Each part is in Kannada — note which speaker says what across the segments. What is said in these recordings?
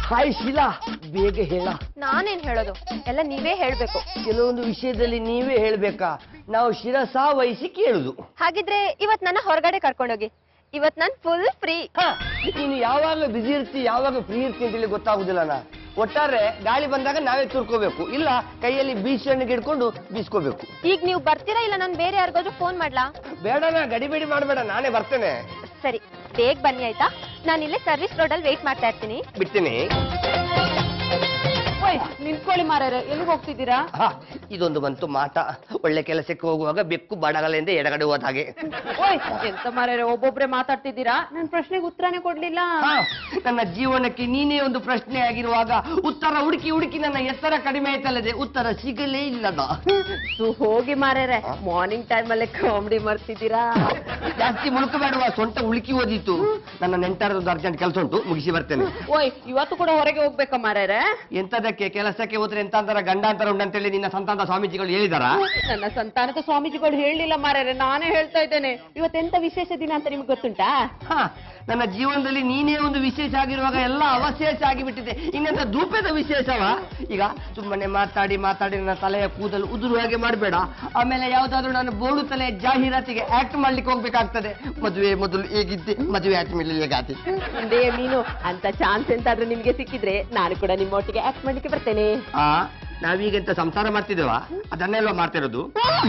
Speaker 1: ಹಾಯ್ ಶೀಲಾ ಬೇಗ ಹೇಳ
Speaker 2: ನಾನೇನ್ ಹೇಳೋದು ಎಲ್ಲ ನೀವೇ ಹೇಳ್ಬೇಕು
Speaker 1: ಕೆಲವೊಂದು ವಿಷಯದಲ್ಲಿ ನೀವೇ ಹೇಳ್ಬೇಕಾ ನಾವು ಶಿರಸ ವಹಿಸಿ ಕೇಳುದು
Speaker 2: ಹಾಗಿದ್ರೆ ಇವತ್ ನನ್ನ ಹೊರಗಡೆ ಕರ್ಕೊಂಡೋಗಿ ಇವತ್ ನಾನ್ ಫುಲ್ ಫ್ರೀ
Speaker 1: ಹ, ನೀನು ಯಾವಾಗ ಬಿಸಿ ಇರ್ತಿ ಯಾವಾಗ ಫ್ರೀ ಇರ್ತಿ ಅಂತೇಳಿ ಗೊತ್ತಾಗುದಿಲ್ಲ ನಾ ಒಟ್ಟಾರೆ ಗಾಳಿ ಬಂದಾಗ ನಾವೇ ತುರ್ಕೋಬೇಕು ಇಲ್ಲ ಕೈಯಲ್ಲಿ ಬೀಸಣಿಗೆ ಹಿಡ್ಕೊಂಡು ಬೀಸ್ಕೋಬೇಕು
Speaker 2: ಈಗ ನೀವು ಬರ್ತೀರಾ ಇಲ್ಲ ನಾನು ಬೇರೆ ಯಾರಿಗಾದ್ರೂ ಫೋನ್ ಮಾಡ್ಲಾ
Speaker 1: ಬೇಡ ನಾ ಗಡಿಬಿಡಿ ಮಾಡಬೇಡ ನಾನೇ ಬರ್ತೇನೆ
Speaker 2: ಸರಿ ಬೇಗ ಬನ್ನಿ ಆಯ್ತಾ ನಾನು ಇಲ್ಲೇ ಸರ್ವಿಸ್ ರೋಡ್ ಅಲ್ಲಿ ವೇಟ್ ಮಾಡ್ತಾ ಇರ್ತೀನಿ
Speaker 1: ಬಿಡ್ತೀನಿ
Speaker 3: ನಿಂತ್ಕೊಳ್ಳಿ ಮಾರಾರೆ ಎಲ್ಲಿಗೆ ಹೋಗ್ತಿದ್ದೀರಾ
Speaker 1: ಹ, ಇದೊಂದು ಬಂತು ಮಾಟ ಒಳ್ಳೆ ಕೆಲಸಕ್ಕೆ ಹೋಗುವಾಗ ಬೆಕ್ಕು ಬಡಗಲೆಂದೇ ಎಡಗಡೆ ಹೋದ ಹಾಗೆ
Speaker 3: ಓಯ್ ಎಂತ ಮಾರಾರೆ ಒಬ್ಬೊಬ್ರೆ ಮಾತಾಡ್ತಿದ್ದೀರಾ ನನ್ ಪ್ರಶ್ನೆಗೆ ಉತ್ತರನೇ ಕೊಡ್ಲಿಲ್ಲ
Speaker 1: ಹ, ನನ್ನ ಜೀವನಕ್ಕೆ ನೀನೇ ಒಂದು ಪ್ರಶ್ನೆ ಆಗಿರುವಾಗ ಉತ್ತರ ಹುಡುಕಿ ಹುಡುಕಿ ನನ್ನ ಎತ್ತರ ಕಡಿಮೆ ಆಯ್ತಲ್ಲದೆ ಉತ್ತರ ಸಿಗಲೇ ಇಲ್ಲದ
Speaker 3: ಸು ಹೋಗಿ ಮಾರಾರೆ ಮಾರ್ನಿಂಗ್ ಟೈಮ್ ಅಲ್ಲೇ ಕಾಮಿಡಿ ಮಾಡ್ತಿದ್ದೀರಾ
Speaker 1: ಜಾಸ್ತಿ ಮುಳುಕಬೇಡುವ ಸೊಂಟ ಉಳುಕಿ ಓದಿತ್ತು ನನ್ನ ನೆಂಟರದ್ದು ಅರ್ಜೆಂಟ್ ಕೆಲಸ ಉಂಟು ಮುಗಿಸಿ ಬರ್ತೇನೆ
Speaker 3: ಓಯ್ ಇವತ್ತು ಕೂಡ ಹೊರಗೆ ಹೋಗ್ಬೇಕಾ ಮಾರಾರೆ
Speaker 1: ಎಂತದಕ್ಕೆ ಕೆಲಸಕ್ಕೆ ಹೋದ್ರೆ ಎಂತಾಂತರ ಗಂಡಾಂತರ ಉಂಟಂತೇಳಿ ನಿನ್ನ ಸಂತಾನ ಸ್ವಾಮೀಜಿಗಳು ಹೇಳಿದಾರ
Speaker 3: ನನ್ನ ಸಂತಾನದ ಸ್ವಾಮೀಜಿಗಳು ಹೇಳಲಿಲ್ಲ ಮಾರಾರೆ ನಾನೇ ಹೇಳ್ತಾ ಇದ್ದೇನೆ ಇವತ್ತೆಂತ ವಿಶೇಷ ದಿನ ಅಂತ ನಿಮ್ಗೆ ಗೊತ್ತುಂಟಾ
Speaker 1: ನನ್ನ ಜೀವನದಲ್ಲಿ ನೀನೇ ಒಂದು ವಿಶೇಷ ಆಗಿರುವಾಗ ಎಲ್ಲ ಅವಶೇಷ ಆಗಿಬಿಟ್ಟಿದೆ ಇನ್ನೆಂತ ಧೂಪದ ವಿಶೇಷವ ಈಗ ಸುಮ್ಮನೆ ಮಾತಾಡಿ ಮಾತಾಡಿ ನನ್ನ ತಲೆಯ ಕೂದಲು ಉದುರು ಹಾಗೆ ಮಾಡಬೇಡ ಆಮೇಲೆ ಯಾವ್ದಾದ್ರು ನಾನು ಬೋಳು ತಲೆ ಜಾಹೀರಾತಿಗೆ ಆಕ್ಟ್ ಮಾಡ್ಲಿಕ್ಕೆ ಹೋಗ್ಬೇಕಾಗ್ತದೆ ಮದುವೆ ಮೊದಲು ಹೇಗಿದ್ದೆ ಮದುವೆ ಆದ್ಮೇಲೆ ಹೇಗಾತಿ
Speaker 3: ಒಂದೇ ಮೀನು ಅಂತ ಚಾನ್ಸ್ ಎಂತಾದ್ರೂ ನಿಮ್ಗೆ ಸಿಕ್ಕಿದ್ರೆ ನಾನು ಕೂಡ ನಿಮ್ಮೊಟ್ಟಿಗೆ ಆಕ್ಟ್ ಮಾಡ್ಲಿಕ್ಕೆ ಬರ್ತೇನೆ
Speaker 1: ಆ ನಾವೀಗೆಂತ ಸಂಸಾರ ಮಾಡ್ತಿದ್ದೇವ ಅದನ್ನೆಲ್ಲ ಮಾಡ್ತಿರೋದು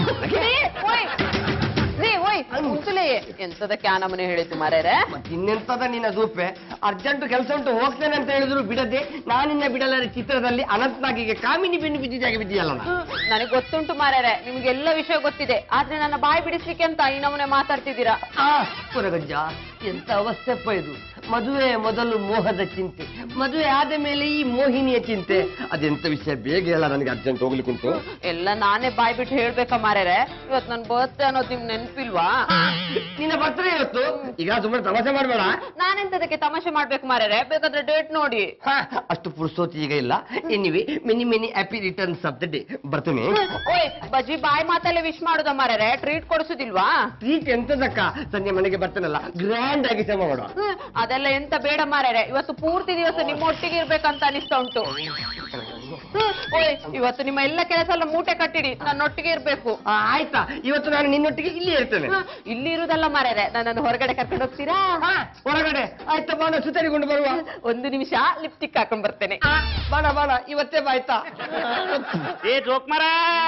Speaker 3: ರೀ ಓಯ್ ಮುಂಚುಲೆ ಎಂತದ ಕ್ಯಾನಮನೆ ಹೇಳಿತು ಮಾರಾರೆ
Speaker 1: ಮತ್ತೆ ಇನ್ನೆಂತದ ನಿನ್ನ ಧೂಪೆ ಅರ್ಜೆಂಟ್ ಕೆಲಸ ಉಂಟು ಹೋಗ್ತೇನೆ ಅಂತ ಹೇಳಿದ್ರು ಬಿಡದೆ ನಾನಿನ್ನ ಬಿಡಲಾರ ಚಿತ್ರದಲ್ಲಿ ಅನಂತನಾಗಿಗೆ ಕಾಮಿನಿ ಬೆನ್ನು ಬಿದ್ದಿದ್ದಾಗೆ ಬಿದ್ದಿಯಲ್ಲ ನಾ.
Speaker 3: ನನಗೆ ಗೊತ್ತುಂಟು ಮಾರಾರೆ ನಿಮ್ಗೆಲ್ಲ ವಿಷಯ ಗೊತ್ತಿದೆ ಆದ್ರೆ ನನ್ನ ಬಾಯಿ ಬಿಡಿಸ್ಲಿಕ್ಕೆ ಅಂತ ಈ ನಮೂನೆ ಮಾತಾಡ್ತಿದ್ದೀರಾ
Speaker 1: ಆ ಕೊರಗಜ್ಜ ಎಂತ ಅವಸ್ಥೆಪ್ಪ ಇದು ಮದುವೆ ಮೊದಲು ಮೋಹದ ಚಿಂತೆ ಮದುವೆ ಆದ ಮೇಲೆ ಈ ಮೋಹಿನಿಯ ಚಿಂತೆ ಅದೆಂತ ವಿಷಯ ಬೇಗ ಹೇಳ ನನಗೆ ಅರ್ಜೆಂಟ್ ಹೋಗ್ಲಿಕ್ಕುಂಟು
Speaker 3: ಎಲ್ಲ ನಾನೇ ಬಾಯ್ ಬಿಟ್ಟು ಹೇಳ್ಬೇಕಾ ಮಾರಾರೆ ಇವತ್ ನನ್ ಬರ್ತ್ಡೇ ಅನ್ನೋದು ನಿಮ್ ನೆನ್ಪಿಲ್ವಾ
Speaker 1: ನಿನ್ನ ಬರ್ತದೆ ಇವತ್ತು ಈಗ ಸುಮ್ಮನೆ ತಮಾಷೆ ಮಾಡಬೇಡ
Speaker 3: ನಾನೆಂತದಕ್ಕೆ ತಮಾಷೆ ಮಾಡ್ಬೇಕು ಮಾರಾರೆ ಬೇಕಾದ್ರೆ ಡೇಟ್ ನೋಡಿ
Speaker 1: ಅಷ್ಟು ಪುರ್ಸೋತಿ ಈಗ ಇಲ್ಲ anyway many many happy returns of the day ಬರ್ತೀನಿ
Speaker 3: ಓಯ್ ಬಜ್ಜಿ ಬಾಯ್ ಮಾತಲ್ಲೇ ವಿಶ್ ಮಾಡುದ ಮಾರಾರೆ ಟ್ರೀಟ್ ಕೊಡಿಸುದಿಲ್ವಾ
Speaker 1: ಟ್ರೀಟ್ ಎಂತದಕ್ಕ ಸಂಜೆ ಮನೆಗೆ ಬರ್ತೇನಲ್ಲ ಗ್ರ್ಯಾಂಡ್ ಆಗಿ ಶ್ರಮ ಮಾಡುವ
Speaker 3: ಹ್ಮ್, ಅದೆಲ್ಲ ಎಂತ ಬೇಡ ಮಾರಾರೆ ಇವತ್ತು ಪೂರ್ತಿ ದಿವಸ ನಿಮ್ಮ ಒಟ್ಟಿಗೆ ಇರ್ಬೇಕಂತ ಅನಿಸ್ತಾ ಉಂಟು ಹ್ಮ್, ಓಯ್ ಇವತ್ತು ನಿಮ್ಮ ಎಲ್ಲ ಕೆಲಸ ಎಲ್ಲ ಮೂಟೆ ಕಟ್ಟಿಡಿ ನನ್ನೊಟ್ಟಿಗೆ ಇರ್ಬೇಕು
Speaker 1: ಆ, ಆಯ್ತಾ ಇವತ್ತು ನಾನು ನಿನ್ನೊಟ್ಟಿಗೆ ಇಲ್ಲಿ ಇರ್ತೇನೆ
Speaker 3: ಹ್ಮ್, ಇಲ್ಲಿ ಇರುದಲ್ಲ ಮಾರಾರೆ ನನ್ನನ್ನು ಹೊರಗಡೆ ಕರ್ಕೊಂಡು ಹೋಗ್ತೀರಾ
Speaker 1: ಹಾ, ಹೊರಗಡೆ ಆಯ್ತಾ ಬಾಣ ಸುತ್ತರಿಕೊಂಡು ಬರುವ
Speaker 3: ಒಂದು ನಿಮಿಷ ಲಿಪ್ಸ್ಟಿಕ್ ಹಾಕೊಂಡ್ ಬರ್ತೇನೆ
Speaker 1: ಆ, ಬಾಣ ಬಾಣ ಇವತ್ತೇ ಬಾಯ್ತಾ
Speaker 4: ಏ ಜೋಕ್ಮಾರ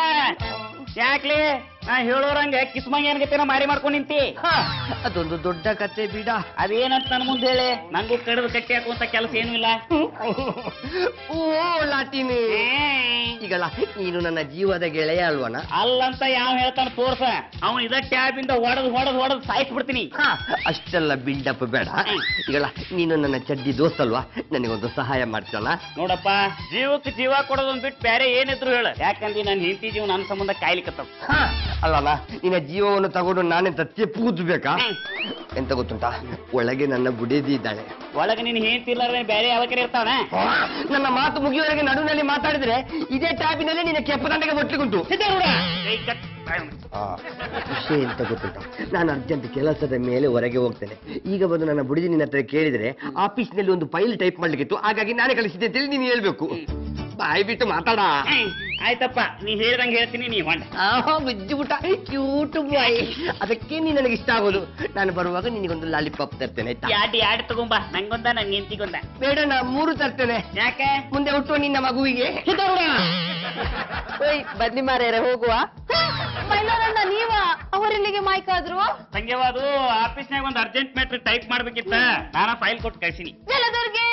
Speaker 4: ಯಾಕ್ಲಿ ನಾ ಹೇಳೋರಂಗೆ ಕಿಸ್ಮಂಗ್ ಏನ್ಗತ್ತೇನ ಮಾರಿ ಮಾಡ್ಕೊಂಡ್ ನಿಂತಿ
Speaker 1: ಹಾ, ಅದೊಂದು ದೊಡ್ಡ ಕತೆ ಬಿಡ
Speaker 4: ಅದೇನಂತ ನನ್ ಮುಂದೆ ಹೇಳಿ ನಂಗೂ ಕಡಿದು ಕಟ್ಟಿ ಹಾಕುವಂತ ಕೆಲಸ ಏನೂ ಇಲ್ಲ
Speaker 1: ಓ ಲಾಟಿನಿ ಈಗಳ ನೀನು ನನ್ನ ಜೀವದ ಗೆಳೆಯ ಅಲ್ವನ
Speaker 4: ಅಲ್ಲಂತ ಯಾವ ಹೇಳ್ತಾನ ತೋರ್ಸ ಅವನ್ ಇದ ಟ್ಯಾಬ್ ಇಂದ ಹೊಡೆದ್ ಹೊಡೆದ್ ಹೊಡೆದ್ ಸಾಯಿಸ್ಬಿಡ್ತೀನಿ
Speaker 1: ಹಾ, ಅಷ್ಟೆಲ್ಲ ಬಿಲ್ಡಪ್ ಬೇಡ ಈಗಳ ನೀನು ನನ್ನ ಚಡ್ಡಿ ದೋಸ್ತ್ ಅಲ್ವಾ ನನಗೊಂದು ಸಹಾಯ ಮಾಡ್ತಲ್ಲ
Speaker 4: ನೋಡಪ್ಪ ಜೀವಕ್ಕೆ ಜೀವ ಕೊಡೋದೊಂದ್ ಬಿಟ್ಟು ಬೇರೆ ಏನಿದ್ರು ಹೇಳ ಯಾಕಂದ್ರೆ ನನ್ನ ಹೆಂಡತಿ ಜೀವ ನನ್ನ ಸಂಬಂಧ ಕಾಯ್ಲಿಕ್ಕತ್ತವ
Speaker 1: ಅಲ್ಲಲ್ಲ ನಿನ್ನ ಜೀವವನ್ನು ತಗೊಂಡು ನಾನೆಂತ ತೆಪ್ಪುದ್ಬೇಕಾ ಎಂತ ಗೊತ್ತುಂಟಾ ಒಳಗೆ ನನ್ನ ಬುಡೇದಿ ಇದ್ದಾಳೆ
Speaker 4: ಒಳಗೆ ನಿನ್ ಹೆಂಡತಿ ಇಲ್ಲಾರ ಬೇರೆ ಯಾವಕರೆ ಇರ್ತಾವನ
Speaker 1: ನನ್ನ ಮಾತು ಮುಗಿಯುವವರೆಗೆ ನಡುವಿನಲ್ಲಿ ಮಾತಾಡಿದ್ರೆ ಇದೇ ಟ್ಯಾಬಿನಲ್ಲಿ ನಿನ್ನ ಕೆಪ್ಪದಂಡೆಗೆ ಒಟ್ಟಿಗುಂಟು
Speaker 4: ಕೈ ಕಟ್
Speaker 1: ಆ, ವಿಷಯ ಎಂತ ಗೊತ್ತುಂಟಾ ನಾನು ಅರ್ಜೆಂಟ್ ಕೆಲಸದ ಮೇಲೆ ಹೊರಗೆ ಹೋಗ್ತೇನೆ ಈಗ ಬಂದು ನನ್ನ ಬುಡಿದಿ ನಿನ್ನ ಹತ್ರ ಕೇಳಿದ್ರೆ ಆಫೀಸ್ನಲ್ಲಿ ಒಂದು ಫೈಲ್ ಟೈಪ್ ಮಾಡ್ಲಿಕ್ಕಿತ್ತು ಹಾಗಾಗಿ ನಾನೇ ಕಳಿಸಿದ್ದೆ ಅಂತೇಳಿ ನೀನು ಹೇಳ್ಬೇಕು ಬಾಯ್ ಬಿಟ್ಟು ಮಾತಾಡ
Speaker 4: ಆಯ್ತಪ್ಪ ನೀ ಹೇಳ್ದಂಗೆ ಹೇಳ್ತೀನಿ ನೀ ಹೊಂಡ
Speaker 1: ಬಿದ್ದುಬಿಟ್ಟ ಕ್ಯೂಟ್ ಬಾಯ್ ಅದಕ್ಕೆ ನೀ ನನಗೆ ಇಷ್ಟ ಆಗೋದು ನಾನು ಬರುವಾಗ ನಿನಗೊಂದು ಲಾಲಿಪಾಪ್ ತರ್ತೇನೆ ಆಯ್ತಾ
Speaker 4: ಯಾಡ್ ಯಾಡ್ ತಗೊಂಬ ನಂಗೊಂದ ನಂಗೆ ಹೆಂಡತಿಗೊಂದ
Speaker 1: ಬೇಡ ನಾ ಮೂರು ತರ್ತೇನೆ
Speaker 4: ಯಾಕೆ
Speaker 1: ಮುಂದೆ ಹುಟ್ಟುವ ನಿನ್ನ ಮಗುವಿಗೆ
Speaker 3: ಓಯ್ ಬನ್ನಿ ಮಾರಾರೆ ಹೋಗುವ ಮೈಲಾರಣ್ಣ ನೀವ ಅವರೆಲ್ಲಿಗೆ ಮಾಯ್ಕಾದ್ರು
Speaker 4: ಸಂಜೆವಾದು ಆಫೀಸ್ನಾಗ ಒಂದು ಅರ್ಜೆಂಟ್ ಮ್ಯಾಟ್ರ್ ಟೈಪ್ ಮಾಡ್ಬೇಕಿತ್ತ ನಾನ ಫೈಲ್ ಕೊಟ್ಟು ಕಳ್ಸಿನಿ
Speaker 3: ಜಲದುರ್ಗೆ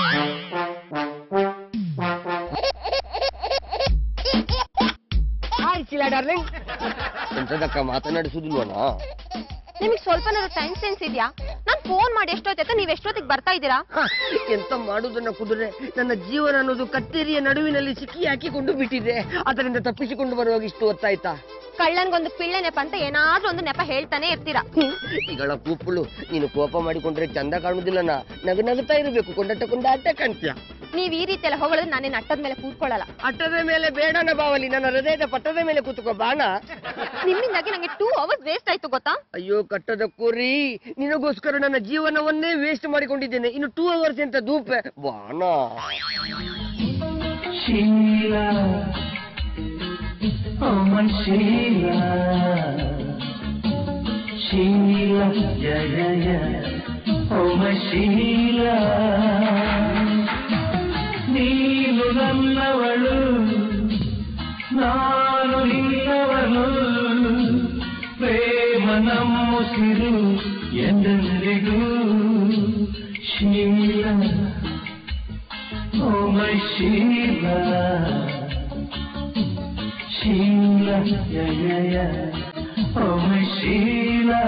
Speaker 1: ಹಾಯ್ ಶಿಲಾ ಡಾರ್ಲಿಂಗ್ ಎಂತದಕ್ಕ ಮಾತನಾಡಿಸುದಿಲ್ವನ
Speaker 2: ನಿಮಗೆ ಸ್ವಲ್ಪನಾದ್ರು ಟೈಮ್ ಸೆನ್ಸ್ ಇದೆಯಾ ನಾನು ಫೋನ್ ಮಾಡಿ ಎಷ್ಟೊತ್ತೈತೆ ನೀವು ಎಷ್ಟೊತ್ತಿಗೆ ಬರ್ತಾ ಇದ್ದೀರಾ
Speaker 1: ಎಂತ ಮಾಡುವುದನ್ನ ಕುದುರೆ ನನ್ನ ಜೀವನ ಅನ್ನೋದು ಕತ್ತೇರಿಯ ನಡುವಿನಲ್ಲಿ ಸಿಕ್ಕಿ ಹಾಕಿಕೊಂಡು ಬಿಟ್ಟಿದೆ ಅದರಿಂದ ತಪ್ಪಿಸಿಕೊಂಡು ಬರುವಾಗ ಇಷ್ಟು ಹೊತ್ತಾಯ್ತಾ
Speaker 2: ಕಳ್ಳನ್ಗೊಂದು ಪಿಳ್ಳೆ ನೆಪ ಅಂತ ಏನಾದ್ರೂ ಒಂದು ನೆಪ ಹೇಳ್ತಾನೆ ಇರ್ತೀರಾ
Speaker 1: ಈಗಳ ಕೂಪುಳು ನೀನು ಕೋಪ ಮಾಡಿಕೊಂಡ್ರೆ ಚಂದ ಕಾಣುದಿಲ್ಲ ನಾ ನಗು ನಗುತ್ತಾ ಇರಬೇಕು ಕೊಂಡಟ ಕೊಂಡಾಟ ಕಾಣ್ತೀಯ
Speaker 2: ನೀವ್ ಈ ರೀತಿ ಎಲ್ಲ ಹೊಗಳಿದ್ರೆ ನಾನೇನ್ ಅಟ್ಟದ ಮೇಲೆ ಕೂತ್ಕೊಳ್ಳಲ್ಲ
Speaker 1: ಅಟ್ಟದ ಮೇಲೆ ಬೇಡನ ಬಾವಲಿ ನನ್ನ ಹೃದಯದ ಪಟ್ಟದ ಮೇಲೆ ಕೂತ್ಕೋ ಬಾಣ
Speaker 2: ನಿಮ್ಮಿಂದಾಗಿ ನಂಗೆ ಟೂ ಅವರ್ಸ್ ವೇಸ್ಟ್ ಆಯ್ತು ಗೊತ್ತಾ
Speaker 1: ಅಯ್ಯೋ ಕಟ್ಟದ ಕುರಿ ನಿನಗೋಸ್ಕರ ನನ್ನ ಜೀವನವನ್ನೇ ವೇಸ್ಟ್ ಮಾಡಿಕೊಂಡಿದ್ದೇನೆ ಇನ್ನು ಟೂ ಅವರ್ಸ್ ಅಂತ ಧೂಪೆ ಬಾಣ
Speaker 5: Sheila, oh my Sheila, Sheila, yeah yeah yeah, oh my Sheila. ನೀನು ನನ್ನವಳು ನಾನು ನಿನ್ನವಳು ಪ್ರೇಮ ನಮ್ಮುಸಿರು ಎಂದೆಂದಿಗೂ ಶೀಲ Oh my Sheila, Sheila, yeah yeah yeah. Oh my Sheila.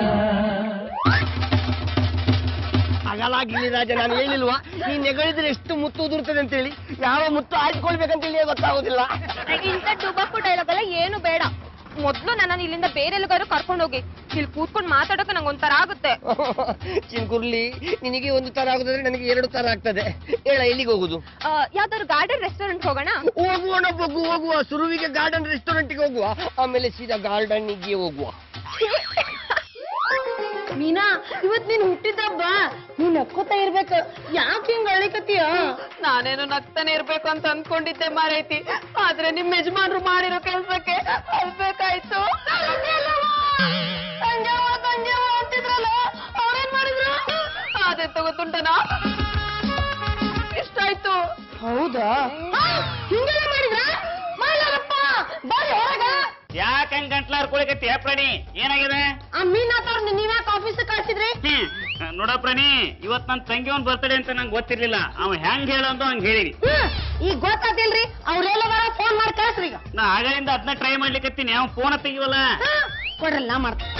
Speaker 1: ಅಗಲ ಗಿರಿರಾಜ ನಾನು ಹೇಳಿಲ್ವಾ ನೀನ್ ನೆಗಳಿದ್ರೆ ಎಷ್ಟು ಮುತ್ತು ಉದುರ್ತದೆ ಅಂತೇಳಿ ಯಾವ ಮುತ್ತು ಆಯ್ಕೊಳ್ಬೇಕಂತೇಳಿ ಗೊತ್ತಾಗೋದಿಲ್ಲ
Speaker 2: ನಂಗೆ ಇಂಥ ಟುಬಾಕು ಡೈಲಾಗ್ ಎಲ್ಲ ಏನು ಬೇಡ ಮೊದ್ಲು ನನ್ನ ಇಲ್ಲಿಂದ ಬೇರೆ ಎಲ್ಲಿಗಾದ್ರು ಕರ್ಕೊಂಡು ಹೋಗಿ ಇಲ್ಲಿ ಕೂತ್ಕೊಂಡು ಮಾತಾಡೋಕೆ ನಂಗೆ ಒಂಥರ ಆಗುತ್ತೆ
Speaker 1: ಚಿನ್ಕುರ್ಲಿ ನಿನಗೆ ಒಂದು ತರ ಆಗುದಾದ್ರೆ ನನಗೆ ಎರಡು ತರ ಆಗ್ತದೆ ಹೇಳ ಎಲ್ಲಿಗೆ ಹೋಗುದು
Speaker 2: ಆ, ಯಾವ್ದಾದ್ರು ಗಾರ್ಡನ್ ರೆಸ್ಟೋರೆಂಟ್ ಹೋಗೋಣ
Speaker 1: ಹೋಗುವನ ಬಗ್ಗು ಹೋಗುವ ಸುರುವಿಗೆ ಗಾರ್ಡನ್ ರೆಸ್ಟೋರೆಂಟ್ಗೆ ಹೋಗುವ ಆಮೇಲೆ ಸೀದಾ ಗಾರ್ಡನ್ಗೆ ಹೋಗುವ
Speaker 3: ಮೀನಾ ಇವತ್ ನೀನ್ ಹುಟ್ಟಿದಬ್ಬ ನೀನ್ ನಕ್ಕೋತಾ ಇರ್ಬೇಕು ಯಾಕೆ ಹಿಂಗ್ ಅಳಿಕತ್ತೀಯ ನಾನೇನು ನಗ್ತಾನೆ ಇರ್ಬೇಕು ಅಂತ ಅನ್ಕೊಂಡಿದ್ದೆ ಮಾರೈತಿ ಆದ್ರೆ ನಿಮ್ ಯಜಮಾನ್ರು ಮಾಡಿರೋ ಕೆಲ್ಸಕ್ಕೆ ಅಳ್ಬೇಕಾಯ್ತು ತಂಜಾವ ತಂಜಾವ ಅಂತಿದ್ರಲ್ಲ ಅವ್ರೇನ್ ಮಾಡಿದ್ರು ಅದೇ ತಗೋತುಂಟನ ಇಷ್ಟಾಯ್ತು ಹೌದಾ ಹಿಂಗೆಲ್ಲ ಮಾಡಿದ್ರ ಮಾಡ್ಲಾರಪ್ಪ ಬರ್ರಿ ಹೊರಗ
Speaker 4: ಯಾಕೆ ಹಂಗ ಗಂಟ್ಲ ಹರ್ಕೊಳಕತ್ತಿ ಹೇ ಪ್ರಾಣಿ ಏನಾಗಿದೆ
Speaker 3: ಆ ಮೀನಾಥವ್ರನ್ನ ನೀವ್ಯಾಕೆ ಆಫೀಸ್ ಕಳ್ಸಿದ್ರಿ
Speaker 4: ಹ್ಮ್ ನೋಡ ಪ್ರಾಣಿ ಇವತ್ ನನ್ ತಂಗಿಯವನ್ ಬರ್ತಡೆ ಅಂತ ನಂಗೆ ಗೊತ್ತಿರ್ಲಿಲ್ಲ ಅವ ಹೆಂಗ್ ಹೇಳಂದು ಹಂಗ್ ಹೇಳಿನಿ
Speaker 3: ಹ್ಮ್, ಈಗ ಗೊತ್ತಾತಿಲ್ರಿ ಅವ್ರೆಲ್ಲ ಬರ ಫೋನ್ ಮಾಡಿ ಕಳ್ಸ್ರಿ ಈಗ
Speaker 4: ನಾ ಆಗಲಿಂದ ಅದನ್ನ ಟ್ರೈ ಮಾಡ್ಲಿಕತ್ತೀನಿ ಅವ್ನ್ ಫೋನ್ ತೆಗಿವಲ್ಲ
Speaker 3: ಹಾ, ಕೊಡ್ರಲ್ಲ ನಾ ಮಾಡ್ತೀನಿ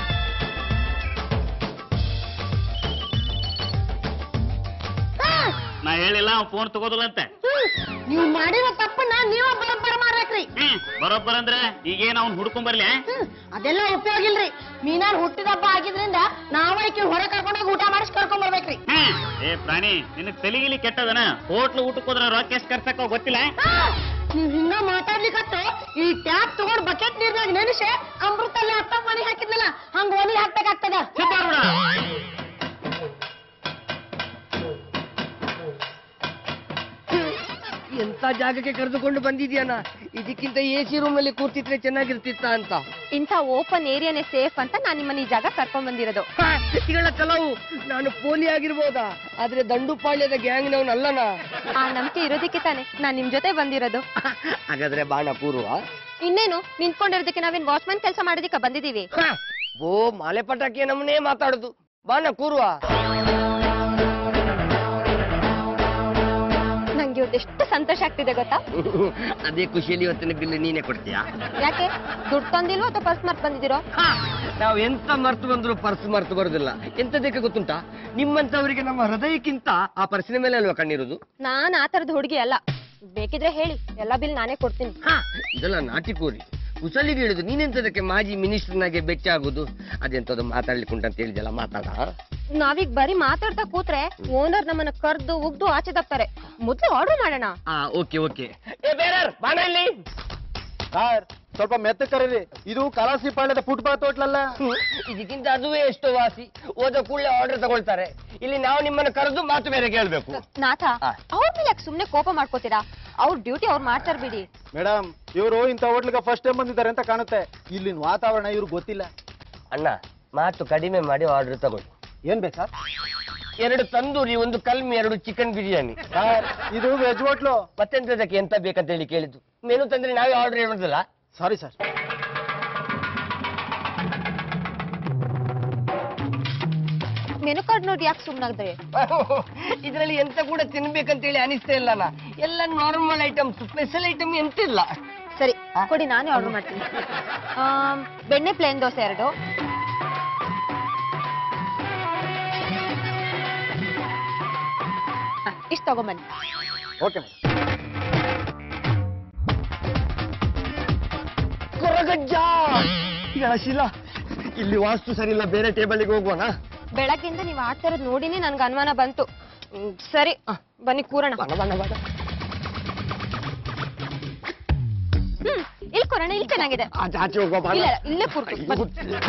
Speaker 3: ಹಾ,
Speaker 4: ನಾ ಹೇಳಿಲ್ಲ ಅವ್ನ್ ಫೋನ್ ತಗೋದಿಲ್ಲ ಅಂತ
Speaker 3: ಹ್ಮ್, ನೀವ್ ಮಾಡಿರೋ ತಪ್ಪನ್ನ ನೀವ ಬರೋಬ್ಬರ ಮಾಡ್ಬೇಕ್ರಿ
Speaker 4: ಹ್ಮ್ ಬರೋಬ್ಬರ ಅಂದ್ರೆ ಈಗೇನ್ ಅವ್ನ್ ಹುಡ್ಕೊಂಡ್ ಬರ್ಲಿ
Speaker 3: ಹ್ಮ್, ಅದೆಲ್ಲ ಉಪಯೋಗ ಇಲ್ರಿ ಮೀನಾರ್ ಹುಟ್ಟಿದ ಹಬ್ಬ ಆಗಿದ್ರಿಂದ ನಾವ ಈಕಿ ಹೊರ ಕರ್ಕೊಂಡೋಗಿ ಊಟ ಮಾಡಿಸಿ ಕರ್ಕೊಂಡ್ ಬರ್ಬೇಕ್ರಿ
Speaker 4: ಹ್ಮ್ ಏ ಪ್ರಾಣಿ ನಿನಗ್ ತಲೆಗಿಲಿ ಕೆಟ್ಟದನ ಹೋಟ್ಲು ಊಟಕ್ಕೆ ಹೋದ್ರ ರೊಕ್ಕ ಎಷ್ಟ್ ಖರ್ಚಕ್ಕ ಗೊತ್ತಿಲ್ಲ
Speaker 3: ಹಾ, ನೀವ್ ಹಿಂಗ ಮಾತಾಡ್ಲಿಕತ್ತ ಈ ಟ್ಯಾಪ್ ತಗೊಂಡ್ ಬಕೆಟ್ ನೀರ್ನಾಗ ನೆನೆಸಿ ಅಮೃತಲ್ಲಿ ಅತ್ತ ಮನೆ ಹಾಕಿದ್ನಲ್ಲ ಹಂಗ ಒಲಿ ಹಾಕ್ಬೇಕಾಗ್ತದ
Speaker 4: ಸಿದ್ದಾರೂಢ
Speaker 1: ಎಂತ ಜಾಗಕ್ಕೆ ಕರೆದುಕೊಂಡು ಬಂದಿದ್ಯಾನ ಇದಕ್ಕಿಂತ ಎ ಸಿ ರೂಮ್ ಅಲ್ಲಿ ಕೂರ್ತಿದ್ರೆ ಚೆನ್ನಾಗಿರ್ತಿತ್ತ ಅಂತ
Speaker 2: ಇಂಥ ಓಪನ್ ಏರಿಯಾನೇ ಸೇಫ್ ಅಂತ ನಾನು ನಿಮ್ಮನ್ನ ಈ ಜಾಗ ಕರ್ಕೊಂಡ್ ಬಂದಿರೋದು
Speaker 1: ಹಾ, ಇಗಳ ಕಲಾವು ನಾನು ಪೋಲಿ ಆಗಿರ್ಬೋದಾ ಆದ್ರೆ ದಂಡುಪಾಳ್ಯದ ಗ್ಯಾಂಗ್ನವನ್ ಅಲ್ಲನಾ
Speaker 2: ಆ ನಂಬಿಕೆ ಇರೋದಕ್ಕೆ ತಾನೆ ನಾನ್ ನಿಮ್ ಜೊತೆ ಬಂದಿರೋದು
Speaker 1: ಹಾಗಾದ್ರೆ ಬಾಣ ಪೂರ್ವ
Speaker 2: ಇನ್ನೇನು ನಿಂತ್ಕೊಂಡಿರೋದಕ್ಕೆ ನಾವೇನ್ ವಾಚ್ಮನ್ ಕೆಲಸ ಮಾಡೋದಕ್ಕೆ ಬಂದಿದೀವಿ
Speaker 1: ಹಾ, ಓ ಮಾಲೆ ಪಟಾಕಿ ನಮ್ಮನ್ನೇ ಮಾತಾಡುದು ಬಾಣ ಕೂರುವ
Speaker 2: ನಂಗೆ ಇವತ್ತು ಎಷ್ಟು ಸಂತೋಷ ಆಗ್ತಿದೆ ಗೊತ್ತಾ
Speaker 1: ಅದೇ ಖುಷಿಯಲ್ಲಿ ಇವತ್ತಿನ ಬಿಲ್ ನೀನೇ ಕೊಡ್ತೀಯಾ
Speaker 2: ಯಾಕೆ ದುಡ್ಡು ತಂದಿಲ್ವೋ ಅಥವಾ ಪರ್ಸ್ ಮಾರ್ಕ್ ಬಂದಿದ್ದೀರೋ
Speaker 1: ಹಾ, ನಾವು ಎಂತ ಮರ್ತು ಬಂದ್ರು ಪರ್ಸ್ ಮರ್ತು ಬರುದಿಲ್ಲ ಎಂತದಕ್ಕೆ ಗೊತ್ತುಂಟಾ ನಿಮ್ಮಂತವರಿಗೆ ನಮ್ಮ ಹೃದಯಕ್ಕಿಂತ ಆ ಪರ್ಸಿನ ಮೇಲೆ ಅಲ್ವಾ ಕಣ್ಣಿರುದು
Speaker 2: ನಾನ್ ಆ ತರದ ಹುಡುಗಿ ಅಲ್ಲ ಬೇಕಿದ್ರೆ ಹೇಳಿ ಎಲ್ಲಾ ಬಿಲ್ ನಾನೇ ಕೊಡ್ತೀನಿ
Speaker 1: ಹಾ, ಇದೆಲ್ಲ ನಾಟಿ ಕೋರಿ ಕುಸಲಿಗೆ ಹೇಳಿದು ನೀನೆಂತದಕ್ಕೆ ಮಾಜಿ ಮಿನಿಸ್ಟರ್ನಾಗೆ ಬೆಚ್ಚ ಆಗುದು ಅದೆಂತದ್ದು ಮಾತಾಡ್ಲಿಕ್ಕೆ ಉಂಟಂತ ಹೇಳಿದೆಲ್ಲ ಮಾತಾಡ
Speaker 2: ನಾವೀಗ ಬರೀ ಮಾತಾಡ್ತಾ ಕೂತ್ರೆ ಓನರ್ ನಮ್ಮನ್ನ ಕರ್ದು ಉಗ್ದು ಆಚೆ ತಪ್ತಾರೆ ಮೊದ್ಲು ಆರ್ಡರ್ ಮಾಡೋಣ
Speaker 1: ಹಾ ಓಕೆ ಓಕೆ ಏ ಬೇರೆ ಬಾಣ ಇಲ್ಲಿ
Speaker 6: ಸರ್ ಸ್ವಲ್ಪ ಮೆತ್ತ ಕರೀರಿ ಇದು ಕಲಾಸಿ ಪಾಳ್ಯದ ಫುಟ್ಪಾತ್ ಹೋಟ್ಲಲ್ಲ
Speaker 1: ಹ್ಮ್, ಇದಕ್ಕಿಂತ ಅದುವೇ ಎಷ್ಟೋ ವಾಸಿ ಹೋದ ಕೂಡಲೇ ಆರ್ಡರ್ ತಗೊಳ್ತಾರೆ ಇಲ್ಲಿ ನಾವು ನಿಮ್ಮನ್ನು ಕರೆದು ಮಾತು ಬೇರೆ ಕೇಳ್ಬೇಕು
Speaker 2: ನಾಥ
Speaker 1: ಆ.
Speaker 2: ಅವ್ರ ಮೇಲೆ ಯಾಕೆ ಸುಮ್ನೆ ಕೋಪ ಮಾಡ್ಕೋತೀರಾ ಅವ್ರ ಡ್ಯೂಟಿ ಅವ್ರು ಮಾಡ್ತಾರ ಬಿಡಿ
Speaker 6: ಮೇಡಮ್ ಇವರು ಇಂಥ ಹೋಟ್ಲಿಗೆ ಫಸ್ಟ್ ಟೈಮ್ ಬಂದಿದ್ದಾರೆ ಅಂತ ಕಾಣುತ್ತೆ ಇಲ್ಲಿನ ವಾತಾವರಣ ಇವ್ರಿಗೆ ಗೊತ್ತಿಲ್ಲ
Speaker 1: ಅಣ್ಣ ಮಾತು ಕಡಿಮೆ ಮಾಡಿ ಆರ್ಡರ್ ತಗೊಳ್ಳಿ
Speaker 6: ಏನ್ ಬೇಕಾ
Speaker 1: ಎರಡು ತಂದೂರಿ ಒಂದು ಕಲ್ಮಿ ಎರಡು ಚಿಕನ್ ಬಿರಿಯಾನಿ
Speaker 6: ಸರ್ ಇದು ವೆಜ್ ಹೋಟ್ಲು
Speaker 1: ಮತ್ತೆಂತದಕ್ಕೆ ಎಂತ ಬೇಕಂತ ಹೇಳಿ ಕೇಳಿದ್ದು ಮೆನು ತಂದ್ರೆ ನಾವೇ ಆರ್ಡರ್ ಹೇಳೋದಿಲ್ಲ
Speaker 6: ಸಾರಿ ಸರ್
Speaker 2: ಮೆನು ಕಾರ್ಡ್ ನೋಡಿ ಯಾಕೆ ಸುಮ್ನಾಗ್ದೆ
Speaker 1: ಇದರಲ್ಲಿ ಎಂತ ಕೂಡ ತಿನ್ಬೇಕಂತ ಹೇಳಿ ಅನಿಸ್ತಾ ಇಲ್ಲನ ಎಲ್ಲ ನಾರ್ಮಲ್ ಐಟಮ್ಸ್ ಸ್ಪೆಷಲ್ ಐಟಮ್ ಎಂತಿಲ್ಲ
Speaker 2: ಸರಿ ಕೊಡಿ ನಾನೇ ಆರ್ಡರ್ ಮಾಡ್ತೀನಿ ಆಮ್, ಬೆಣ್ಣೆ ಪ್ಲೇನ್ ದೋಸೆ ಎರಡು ಇಷ್ಟು ತಗೊಂಬನ್ನಿ
Speaker 6: ಓಕೆ ಮೇಡಮ್
Speaker 1: ಕೊರಗಜ್ಜ ಈಗ ಶಿಲಾ ಇಲ್ಲಿ ವಾಸ್ತು ಸರಿ ಇಲ್ಲ ಬೇರೆ ಟೇಬಲ್ಗೆ ಹೋಗುವನಾ
Speaker 2: ಬೆಳಗ್ಗಿಂದ ನೀವು ಆಡ್ತಾ ಇರೋದು ನೋಡಿನೇ ನನ್ಗೆ ಅನುಮಾನ ಬಂತು ಹ್ಮ್, ಸರಿ ಬನ್ನಿ ಕೂರೋಣ
Speaker 1: ಬಣ ಬಣ ಬಣ
Speaker 2: ಇಲ್ಲಿ ಕೊರೋಣ ಇಲ್ಲಿ ಚೆನ್ನಾಗಿದೆ
Speaker 1: ಆಚೆ ಆಚೆ ಹೋಗುವ ಬಾ.
Speaker 2: ಇಲ್ಲ ಇಲ್ಲೇ ಕೂರ್ತು ಬನ್ನಿ.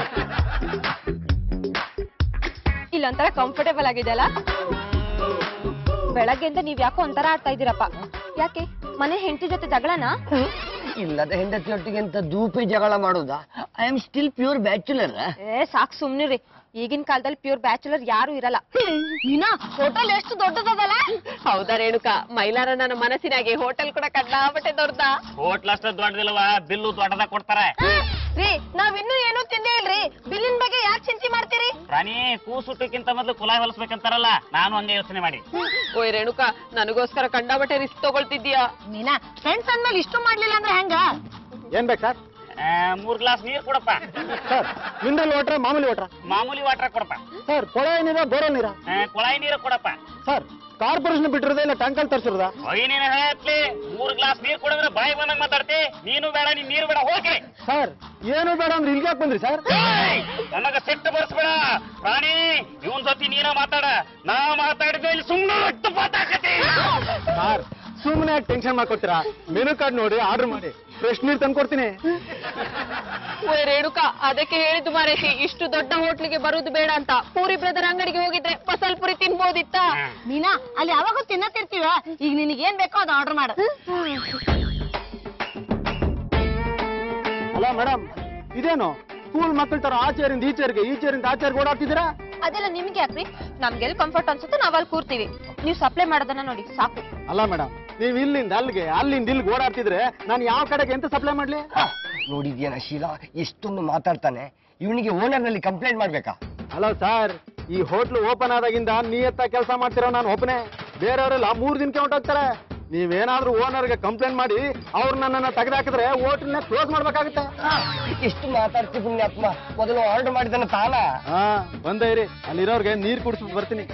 Speaker 2: ಇಲ್ಲೊಂಥರ ಕಂಫರ್ಟೇಬಲ್ ಆಗಿದೆ ಅಲ್ಲ ಬೆಳಗ್ಗೆಯಿಂದ ನೀವ್ ಯಾಕೋ ಒಂಥರ ಆಡ್ತಾ ಇದ್ದೀರಪ್ಪ ಯಾಕೆ ಮನೆ ಹೆಂಡತಿ ಜೊತೆ ಜಗಳನಾ
Speaker 1: ಇಲ್ಲದ ಹೆಂಡತಿಯೊಟ್ಟಿಗೆ ಅಂತ ದೂಪಿ ಜಗಳ ಮಾಡುದಾ I am still pure bachelor
Speaker 2: ಏ ಸಾಕ್ ಸುಮ್ನಿರಿ ಈಗಿನ ಕಾಲದಲ್ಲಿ ಪ್ಯೂರ್ ಬ್ಯಾಚುಲರ್ ಯಾರು ಇರಲ್ಲ
Speaker 3: ನೀನಾ ಹೋಟೆಲ್ ಎಷ್ಟು ದೊಡ್ಡದಲ್ಲ ಹೌದಾ ರೇಣುಕಾ ಮೈಲಾರ ನನ್ನ ಮನಸ್ಸಿನಾಗೆ ಹೋಟೆಲ್ ಕೂಡ ಕಂಡಾಪಟ್ಟೆ ದೊಡ್ಡದ
Speaker 4: ಹೋಟ್ಲ್ ಅಷ್ಟ ದೊಡ್ಡದಿಲ್ವ ಬಿಲ್ಲು ದೊಡ್ಡದಾಗ ಕೊಡ್ತಾರೆ
Speaker 3: ರೀ ನಾವಿನ್ನೂ ಏನೂ ತಿಂದೇ ಇಲ್ರಿ ಬಿಲ್ಲಿನ ಬಗ್ಗೆ ಯಾಕೆ ಚಿಂತೆ ಮಾಡ್ತೀರಿ
Speaker 4: ಪ್ರಾಣಿ ಕೂಸುಟ್ಟಕ್ಕಿಂತ ಮೊದ್ಲು ಕುಲಾಯಿ ಹೊಲಸ್ಬೇಕಂತಾರಲ್ಲ ನಾನು ಹಂಗೆ ಯೋಚನೆ ಮಾಡಿ
Speaker 3: ಓಯ್ ರೇಣುಕಾ ನನಗೋಸ್ಕರ ಕಂಡಾಪಟ್ಟೆ ರಿಸ್ಕ್ ತಗೊಳ್ತಿದ್ಯಾ ಮೀನಾ ಫ್ರೆಂಡ್ಸ್ ಅಂದ್ಮೇಲೆ ಇಷ್ಟು ಮಾಡ್ಲಿಲ್ಲ ಅಂದ್ರೆ ಹೆಂಗ
Speaker 6: ಏನ್ ಬೇಕು ಸರ್
Speaker 4: ಆ, ಮೂರ್ ಗ್ಲಾಸ್ ನೀರ್ ಕೊಡಪ್ಪ
Speaker 6: ಸರ್ ಮಿನರಲ್ ವಾಟ್ರ ಮಾಮೂಲಿ ವಾಟ್ರ
Speaker 4: ಮಾಮೂಲಿ ವಾಟರ್ ಕೊಡಪ್ಪ
Speaker 6: ಸರ್ ಕೊಳವೆ ನೀರ ಬೋರಲ್ ನೀರ
Speaker 4: ಆ, ಕೊಳಾಯಿ ನೀರು ಕೊಡಪ್ಪ
Speaker 6: ಸರ್ ಕಾರ್ಪೊರೇಷನ್ ಬಿಟ್ಟಿರೋದ ಇಲ್ಲ ಟ್ಯಾಂಕಲ್ ತರಿಸಿರೋದ
Speaker 4: ನೀನು ಹೇಳತ್ಲಿ ಮೂರ್ ಗ್ಲಾಸ್ ನೀರ್ ಕೊಡಿದ್ರೆ ಬಾಯಿ ಬಂದಂಗ್ ಮಾತಾಡ್ತಿ ನೀನು ಬೇಡ ನೀನ್ ನೀರು ಬೇಡ ಹೋಗ್ರಿ
Speaker 6: ಸರ್ ಏನು ಬೇಡ ಅಂದ್ರೆ ಇಲ್ಲಿಗೆ ಯಾಕೆ ಬಂದ್ರಿ ಸರ್
Speaker 4: ಏಯ್! ನನಗ ಸಿಟ್ಟು ಬರ್ಸ್ಬೇಡ ಪ್ರಾಣಿ ಇವನ್ ಜೊತೆ ನೀನ ಮಾತಾಡ ನಾ ಮಾತಾಡಿದ್ರೆ ಇಲ್ಲಿ ಸುಮ್ಮನೆ ರಕ್ತ ಪಾತಾಕತಿ
Speaker 6: ಸರ್ ಸುಮ್ಮನೆ ಯಾಕೆ ಟೆನ್ಷನ್ ಮಾಡ್ಕೊತೀರಾ ಮೆನು ಕಾರ್ಡ್ ನೋಡಿ ಆರ್ಡರ್ ಮಾಡಿ ಫ್ರೆಶ್ ನೀರು ತಂದ್ಕೊಡ್ತೀನಿ
Speaker 3: ಓಯ್ ರೇಣುಕಾ ಅದಕ್ಕೆ ಹೇಳಿದ್ದು ಮಾರೇತಿ ಇಷ್ಟು ದೊಡ್ಡ ಹೋಟ್ಲಿಗೆ ಬರುದು ಬೇಡ ಅಂತ ಪೂರಿ ಬ್ರದರ್ ಅಂಗಡಿಗೆ ಹೋಗಿದ್ರೆ ಮಸಾಲ್ ಪುರಿ ತಿನ್ಬೋದಿತ್ತ ಮೀನಾ ಅಲ್ಲಿ ಯಾವಾಗ ತಿನ್ನತಿರ್ತೀವ ಈಗ ನಿನಗೆ ಏನ್ ಬೇಕೋ ಅದು ಆರ್ಡರ್ ಮಾಡ
Speaker 6: ಅಲ್ಲ ಮೇಡಮ್ ಇದೇನು ಸ್ಕೂಲ್ ಮಕ್ಕಳ ತರ ಆಚೆರಿಂದ ಈಚೆರ್ಗೆ ಈಚೆರಿಂದ ಆಚೆರ್ಗೆ ಓಡಾಡ್ತಿದ್ದೀರಾ
Speaker 2: ಅದೆಲ್ಲ ನಿಮ್ಗೆ ಯಾಕ್ರಿ ನಮ್ಗೆಲ್ಲಿ ಕಂಫರ್ಟ್ ಅನ್ಸುತ್ತೆ ನಾವ್ ಅಲ್ಲಿ ಕೂರ್ತೀವಿ ನೀವು ಸಪ್ಲೈ ಮಾಡೋದನ್ನ ನೋಡಿ ಸಾಕು
Speaker 6: ಅಲ್ಲ ಮೇಡಮ್ ನೀವು ಇಲ್ಲಿಂದ ಅಲ್ಲಿಗೆ ಅಲ್ಲಿಂದ ಇಲ್ಲಿಗೆ ಓಡಾಡ್ತಿದ್ರೆ ನಾನು ಯಾವ ಕಡೆಗೆ ಎಂತ ಸಪ್ಲೈ ಮಾಡ್ಲಿ
Speaker 1: ನೋಡಿದ್ಯಾನ ಶೀಲಾ ಎಷ್ಟೊಂದು ಮಾತಾಡ್ತಾನೆ ಇವನಿಗೆ ಓನರ್ ನಲ್ಲಿ ಕಂಪ್ಲೇಂಟ್ ಮಾಡ್ಬೇಕಾ
Speaker 6: ಅಲ್ಲ ಸರ್ ಈ ಹೋಟ್ಲು ಓಪನ್ ಆದಾಗಿಂದ ನಿಯತ್ತ ಕೆಲಸ ಮಾಡ್ತಿರೋ ನಾನು ಒಬ್ಬನೇ ಬೇರೆಯವರೆಲ್ಲ ಮೂರ್ ದಿನಕ್ಕೆ ಹೊಂಟೋಗ್ತಾರೆ ನೀವೇನಾದ್ರೂ ಓನರ್ಗೆ ಕಂಪ್ಲೇಂಟ್ ಮಾಡಿ ಅವ್ರು ನನ್ನನ್ನ ತೆಗೆದಾಕಿದ್ರೆ ಹೋಟ್ಲನ್ನ ಕ್ಲೋಸ್ ಮಾಡ್ಬೇಕಾಗುತ್ತೆ
Speaker 1: ಎಷ್ಟು ಮಾತಾಡ್ತಿ ಪುಣ್ಯಾತ್ಮ ಮೊದಲು ಆರ್ಡರ್ ಮಾಡಿದನ ತಾನ
Speaker 6: ಹಾ ಬಂದೇ ಇರಿ ಅಲ್ಲಿರೋರ್ಗೆ ನೀರ್ ಕುಡಿಸ್ಬಿಟ್ಟು ಬರ್ತೀನಿ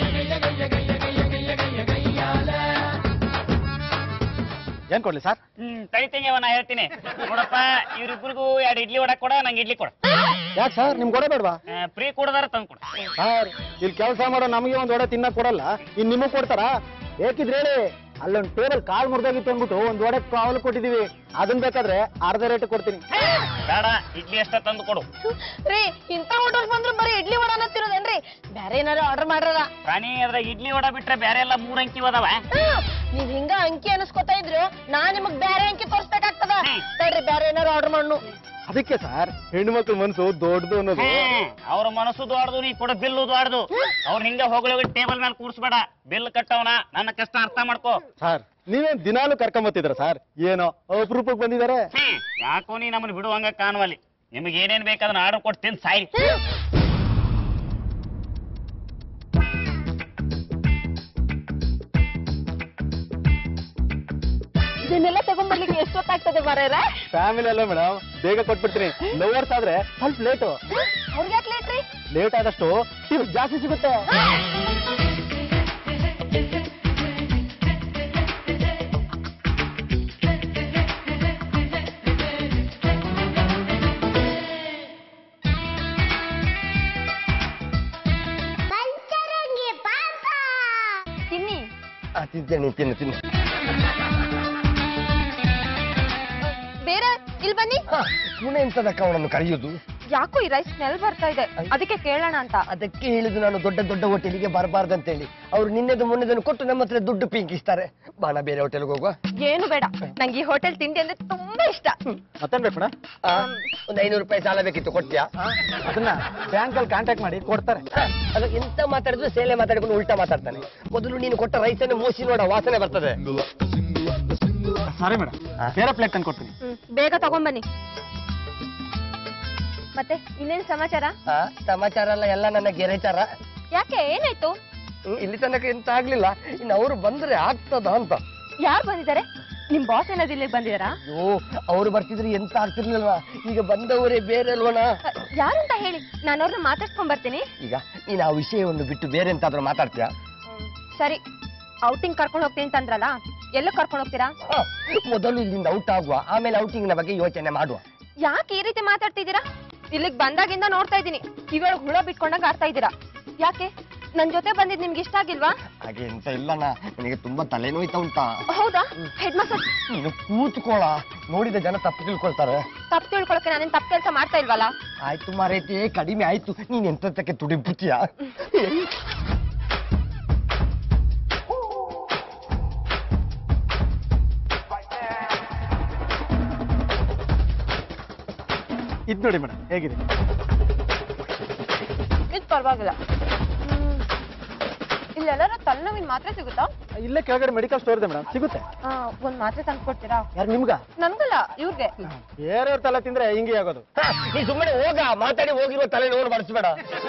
Speaker 6: ಏನ್ ಕೊಡ್ಲಿ ಸರ್
Speaker 4: ಹ್ಮ್ ತಡಿತಂಗೆ ನಾ ಹೇಳ್ತೀನಿ ನೋಡಪ್ಪ ಇವ್ರಿಬ್ರಿಗೂ ಎರಡು ಇಡ್ಲಿ ಒಡಕ್ ಕೊಡ ನಂಗೆ ಇಡ್ಲಿ ಕೊಡ
Speaker 6: ಯಾಕೆ ಸರ್ ನಿಮ್ಗೆ ಕೊಡ ಬೇಡವಾ
Speaker 4: ಫ್ರೀ ಕೊಡದಾರ ತಂದು ಕೊಡ
Speaker 6: ಸರ್ ಇಲ್ಲಿ ಕೆಲಸ ಮಾಡೋ ನಮಗೆ ಒಂದ್ ವಡೆ ತಿನ್ನಕ್ ಕೊಡಲ್ಲ ಇನ್ ನಿಮಗ್ ಕೊಡ್ತಾರಾ ಬೇಕಿದ್ರೆ ಹೇಳಿ ಅಲ್ಲೊಂದ್ ಟೇಬಲ್ ಕಾಲ್ ಮುರಿದೋಗಿತ್ತು ಅಂದ್ಬಿಟ್ಟು ಒಂದ್ ವಡೆ ಕಾವಲು ಕೊಟ್ಟಿದೀವಿ ಅದನ್ ಬೇಕಾದ್ರೆ ಅರ್ಧ ರೇಟ್ ಕೊಡ್ತೀನಿ
Speaker 4: ಬೇಡ ಇಡ್ಲಿ ಅಷ್ಟ ತಂದು ಕೊಡು
Speaker 3: ರೀ ಇಂತ ಹೋಟೆಲ್ ಬಂದ್ರು ಬರೀ ಇಡ್ಲಿ ವಡನ ತಿನ್ನೋದೇನ್ರಿ ಬೇರೆ ಏನಾರು ಆರ್ಡರ್ ಮಾಡ್ರಲ್ಲ
Speaker 4: ಪ್ರಾಣಿ ಅದ್ರಾಗ ಇಡ್ಲಿ ವಡ ಬಿಟ್ರೆ ಬೇರೆ ಎಲ್ಲ ಮೂರ್ ಅಂಕಿ ಅದಾವ
Speaker 3: ನೀವ್ ಹಿಂಗ ಅಂಕಿ ಅನಿಸ್ಕೊತಾ ಇದ್ರು ನಾ ನಿಮಗ್ ಬೇರೆ ಅಂಕಿ ತೋರ್ಸ್ಬೇಕಾಗ್ತದ
Speaker 4: ಹ್ಮ್.
Speaker 3: ತಡ್ರಿ ಬೇರೆ ಏನಾರು ಆರ್ಡರ್ ಮಾಡು
Speaker 6: ಅದಕ್ಕೆ ಸರ್ ಹೆಣ್ಣು ಮಕ್ಳ ಮನ್ಸು ದೊಡ್ಡದು ಅನ್ನೋದು
Speaker 4: ಅವ್ರ ಮನಸ್ಸು ದೊಡ್ದು ನೀ ಕೊಡ ಬಿಲ್ಲು ದೊಡ್ದು ಅವ್ರ ಹಿಂಗ ಹೋಗ್ಲಿ ಹೋಗಿ ಟೇಬಲ್ ಮೇಲೆ ಕೂರ್ಸ್ಬೇಡ ಬಿಲ್ ಕಟ್ಟವನ ನನ್ನ ಕಷ್ಟ ಅರ್ಥ ಮಾಡ್ಕೋ
Speaker 6: ಸರ್ ನೀವೇನ್ ದಿನಾಲು ಕರ್ಕೊಂಬತ್ತಿದ್ರ ಸರ್ ಏನೋ ಅಪರೂಪಕ್ಕೆ ಬಂದಿದ್ದಾರೆ
Speaker 4: ಹ್ಮ್. ಯಾಕೋ ನೀ ನಮ್ಮನ್ನ ಬಿಡುವಂಗ ಕಾಣುವಲ್ಲಿ ನಿಮಗೆ ಏನೇನ್ ಬೇಕಾದ್ರೆ ಆರ್ಡರ್ ಕೊಟ್ಟು ತಿಂದು ಸಾಯಿ
Speaker 3: ಇದನ್ನೆಲ್ಲ ತಗೊಂಡ್ಬರ್ಲಿಕ್ಕೆ ಎಷ್ಟೊತ್ತಾಗ್ತದೆ ಮಾರ್ಯಾರ
Speaker 6: ಫ್ಯಾಮಿಲಿ ಅಲ್ಲ ಮೇಡಮ್ ಬೇಗ ಕೊಟ್ಬಿಡ್ತೀನಿ ಲವರ್ಸ್ ಆದ್ರೆ ಸ್ವಲ್ಪ ಲೇಟು
Speaker 3: ಅವ್ರಿಗೆ ಯಾಕೆ ಲೇಟ್ ರೀ
Speaker 6: ಲೇಟ್ ಆದಷ್ಟು ಟಿಪ್ಸ್ ಜಾಸ್ತಿ ಸಿಗುತ್ತೆ
Speaker 2: ತಿನ್ನಿ
Speaker 1: ಆ, ತಿಂತೇನೆ ತಿನ್ನು ತಿನ್ನು
Speaker 2: ಬೇರೆ ಇಲ್ಲಿ ಬನ್ನಿ
Speaker 1: ಪುಣೆ ಎಂತದಕ್ಕ ಅವನನ್ನು ಕರೆಯುವುದು
Speaker 2: ಯಾಕೋ ಈ ರೈಸ್ ಸ್ಮೆಲ್ ಬರ್ತಾ ಇದೆ ಅದಕ್ಕೆ ಕೇಳೋಣ ಅಂತ
Speaker 1: ಅದಕ್ಕೆ ಹೇಳಿದ್ದು ನಾನು ದೊಡ್ಡ ದೊಡ್ಡ ಹೋಟೆಲಿಗೆ ಬರಬಾರ್ದಂತೇಳಿ ಅವ್ರು ನಿನ್ನೆದು ಮೊನ್ನೆದನ್ನು ಕೊಟ್ಟು ನಮ್ಮ ಹತ್ರ ದುಡ್ಡು ಪಿಂಕಿಸ್ತಾರೆ ಬಾಣ ಬೇರೆ ಹೋಟೆಲ್ಗೆ ಹೋಗುವ
Speaker 2: ಏನು ಬೇಡ ನಂಗೆ ಈ ಹೋಟೆಲ್ ತಿಂಡಿ ಅಂದ್ರೆ ತುಂಬಾ ಇಷ್ಟ
Speaker 6: ಮತ್ತೇನ್ ಬೇಕು ಮೇಡಮ್
Speaker 1: ಆ, ಒಂದು ಐನೂರು ರೂಪಾಯಿ ಸಾಲ ಬೇಕಿತ್ತು ಕೊಡ್ತೀಯಾ
Speaker 6: ಅದನ್ನ ಬ್ಯಾಂಕಲ್ಲಿ ಕಾಂಟ್ಯಾಕ್ಟ್ ಮಾಡಿ ಕೊಡ್ತಾರೆ
Speaker 1: ಆ, ಅದು ಎಂತ ಮಾತಾಡಿದ್ರು ಸೇಲೆ ಮಾತಾಡಿಕೊಂಡು ಉಲ್ಟಾ ಮಾತಾಡ್ತಾನೆ ಮೊದಲು ನೀನು ಕೊಟ್ಟ ರೈಸನ್ನು ಮೋಸಿ ನೋಡ ವಾಸನೆ ಬರ್ತದೆ
Speaker 6: ಸಾರಿ ಮೇಡಮ್ ಬೇರೆ ಪ್ಲೇಟ್ ತಂದು ಕೊಡ್ತೀನಿ
Speaker 2: ಹ್ಮ್, ಬೇಗ ತಗೊಂಬನ್ನಿ ಮತ್ತೆ ಇನ್ನೇನ್ ಸಮಾಚಾರ
Speaker 1: ಆ, ಸಮಾಚಾರ ಅಲ್ಲ ಎಲ್ಲ ನನ್ನ ಗೆರೆಚಾರ
Speaker 2: ಯಾಕೆ ಏನಾಯ್ತು
Speaker 1: ಹ್ಮ್, ಇಲ್ಲಿ ತನಕ ಎಂತ ಆಗ್ಲಿಲ್ಲ ಇನ್ನು ಅವರು ಬಂದ್ರೆ ಆಗ್ತದ ಅಂತ
Speaker 2: ಯಾರು ಬಂದಿದ್ದಾರೆ ನಿಮ್ ಬಾಸ್ ಏನಾದ್ರು ಇಲ್ಲಿಗೆ ಬಂದಿದಾರಾ
Speaker 1: ಅಯ್ಯೋ ಅವ್ರು ಬರ್ತಿದ್ರೆ ಎಂತ ಆಗ್ತಿರ್ಲಿಲ್ವಾ ಈಗ ಬಂದವರೇ ಬೇರೆ ಅಲ್ವಣ
Speaker 2: ಯಾರಂತ ಹೇಳಿ ನಾನು ಅವ್ರನ್ನ ಮಾತಾಡ್ಸ್ಕೊಂಡ್ ಬರ್ತೀನಿ
Speaker 1: ಈಗ ನೀನು ಆ ವಿಷಯವನ್ನು ಬಿಟ್ಟು ಬೇರೆ ಎಂತಾದ್ರೂ ಮಾತಾಡ್ತೀಯಾ
Speaker 2: ಸರಿ ಔಟಿಂಗ್ ಕರ್ಕೊಂಡು ಹೋಗ್ತೀನಿ ಅಂತಂದ್ರಲ್ಲ ಎಲ್ಲ ಕರ್ಕೊಂಡು ಹೋಗ್ತೀರಾ
Speaker 1: ಆ, ಮೊದಲು ಇಲ್ಲಿಂದ ಔಟ್ ಆಗುವ ಆಮೇಲೆ ಔಟಿಂಗ್ನ ಬಗ್ಗೆ ಯೋಚನೆ ಮಾಡುವ
Speaker 2: ಯಾಕೆ ಈ ರೀತಿ ಮಾತಾಡ್ತಿದ್ದೀರಾ ಇಲ್ಲಿಗೆ ಬಂದಾಗಿಂದ ನೋಡ್ತಾ ಇದ್ದೀನಿ ಇವಾಗ ಹುಳ ಬಿಟ್ಕೊಂಡಾಗ ಆಡ್ತಾ ಇದ್ದೀರಾ ಯಾಕೆ ನನ್ ಜೊತೆ ಬಂದಿದ್ ನಿಮ್ಗೆ ಇಷ್ಟ ಆಗಿಲ್ವಾ
Speaker 1: ಹಾಗೆ ಎಂತ ಇಲ್ಲಣ್ಣ ನನಗೆ ತುಂಬಾ ತಲೆನೋಯ್ತಾ ಉಂಟಾ
Speaker 2: ಹೌದಾ ಹೆಡ್ ಮಸಾಜ್
Speaker 1: ನೀನು ಕೂತ್ಕೊಳ್ಳ ನೋಡಿದ ಜನ ತಪ್ಪು ತಿಳ್ಕೊಳ್ತಾರೆ
Speaker 2: ತಪ್ಪು ತಿಳ್ಕೊಳಕ್ಕೆ ನಾನೇನ್ ತಪ್ಪು ಕೆಲಸ ಮಾಡ್ತಾ ಇಲ್ವಲ್ಲ
Speaker 1: ಆಯ್ತು ಮಾರೈತಿ ಕಡಿಮೆ ಆಯ್ತು ನೀನ್ ಎಂತಕ್ಕೆ ತುಡಿಬಿಡ್ತೀಯ
Speaker 6: ಇದ್ ನೋಡಿ ಮೇಡಮ್ ಹೇಗಿದೆ
Speaker 2: ಇದು ಪರವಾಗಿಲ್ಲ ಇಲ್ಲೆಲ್ಲಾರ ತಲೆನೋವಿನ ಮಾತ್ರೆ ಸಿಗುತ್ತಾ
Speaker 6: ಇಲ್ಲೇ ಕೆಳಗಡೆ ಮೆಡಿಕಲ್ ಸ್ಟೋರ್ ಇದೆ ಮೇಡಮ್ ಸಿಗುತ್ತೆ
Speaker 2: ಆ, ಒಂದ್ ಮಾತ್ರೆ ತಂದು ಕೊಡ್ತೀರಾ
Speaker 6: ಯಾರು ನಿಮ್ಗ
Speaker 2: ನನ್ಗಲ್ಲ ಇವ್ರಿಗೆ
Speaker 6: ಬೇರೆಯವ್ರ ತಲೆ ತಿಂದ್ರೆ ಹಿಂಗೆ ಆಗೋದು
Speaker 1: ನೀ ಸುಮ್ಮನೆ ಹೋಗ ಮಾತಾಡಿ ಹೋಗಿರೋ ತಲೆ ನೋವು ಬರ್ಸ್ಬೇಡ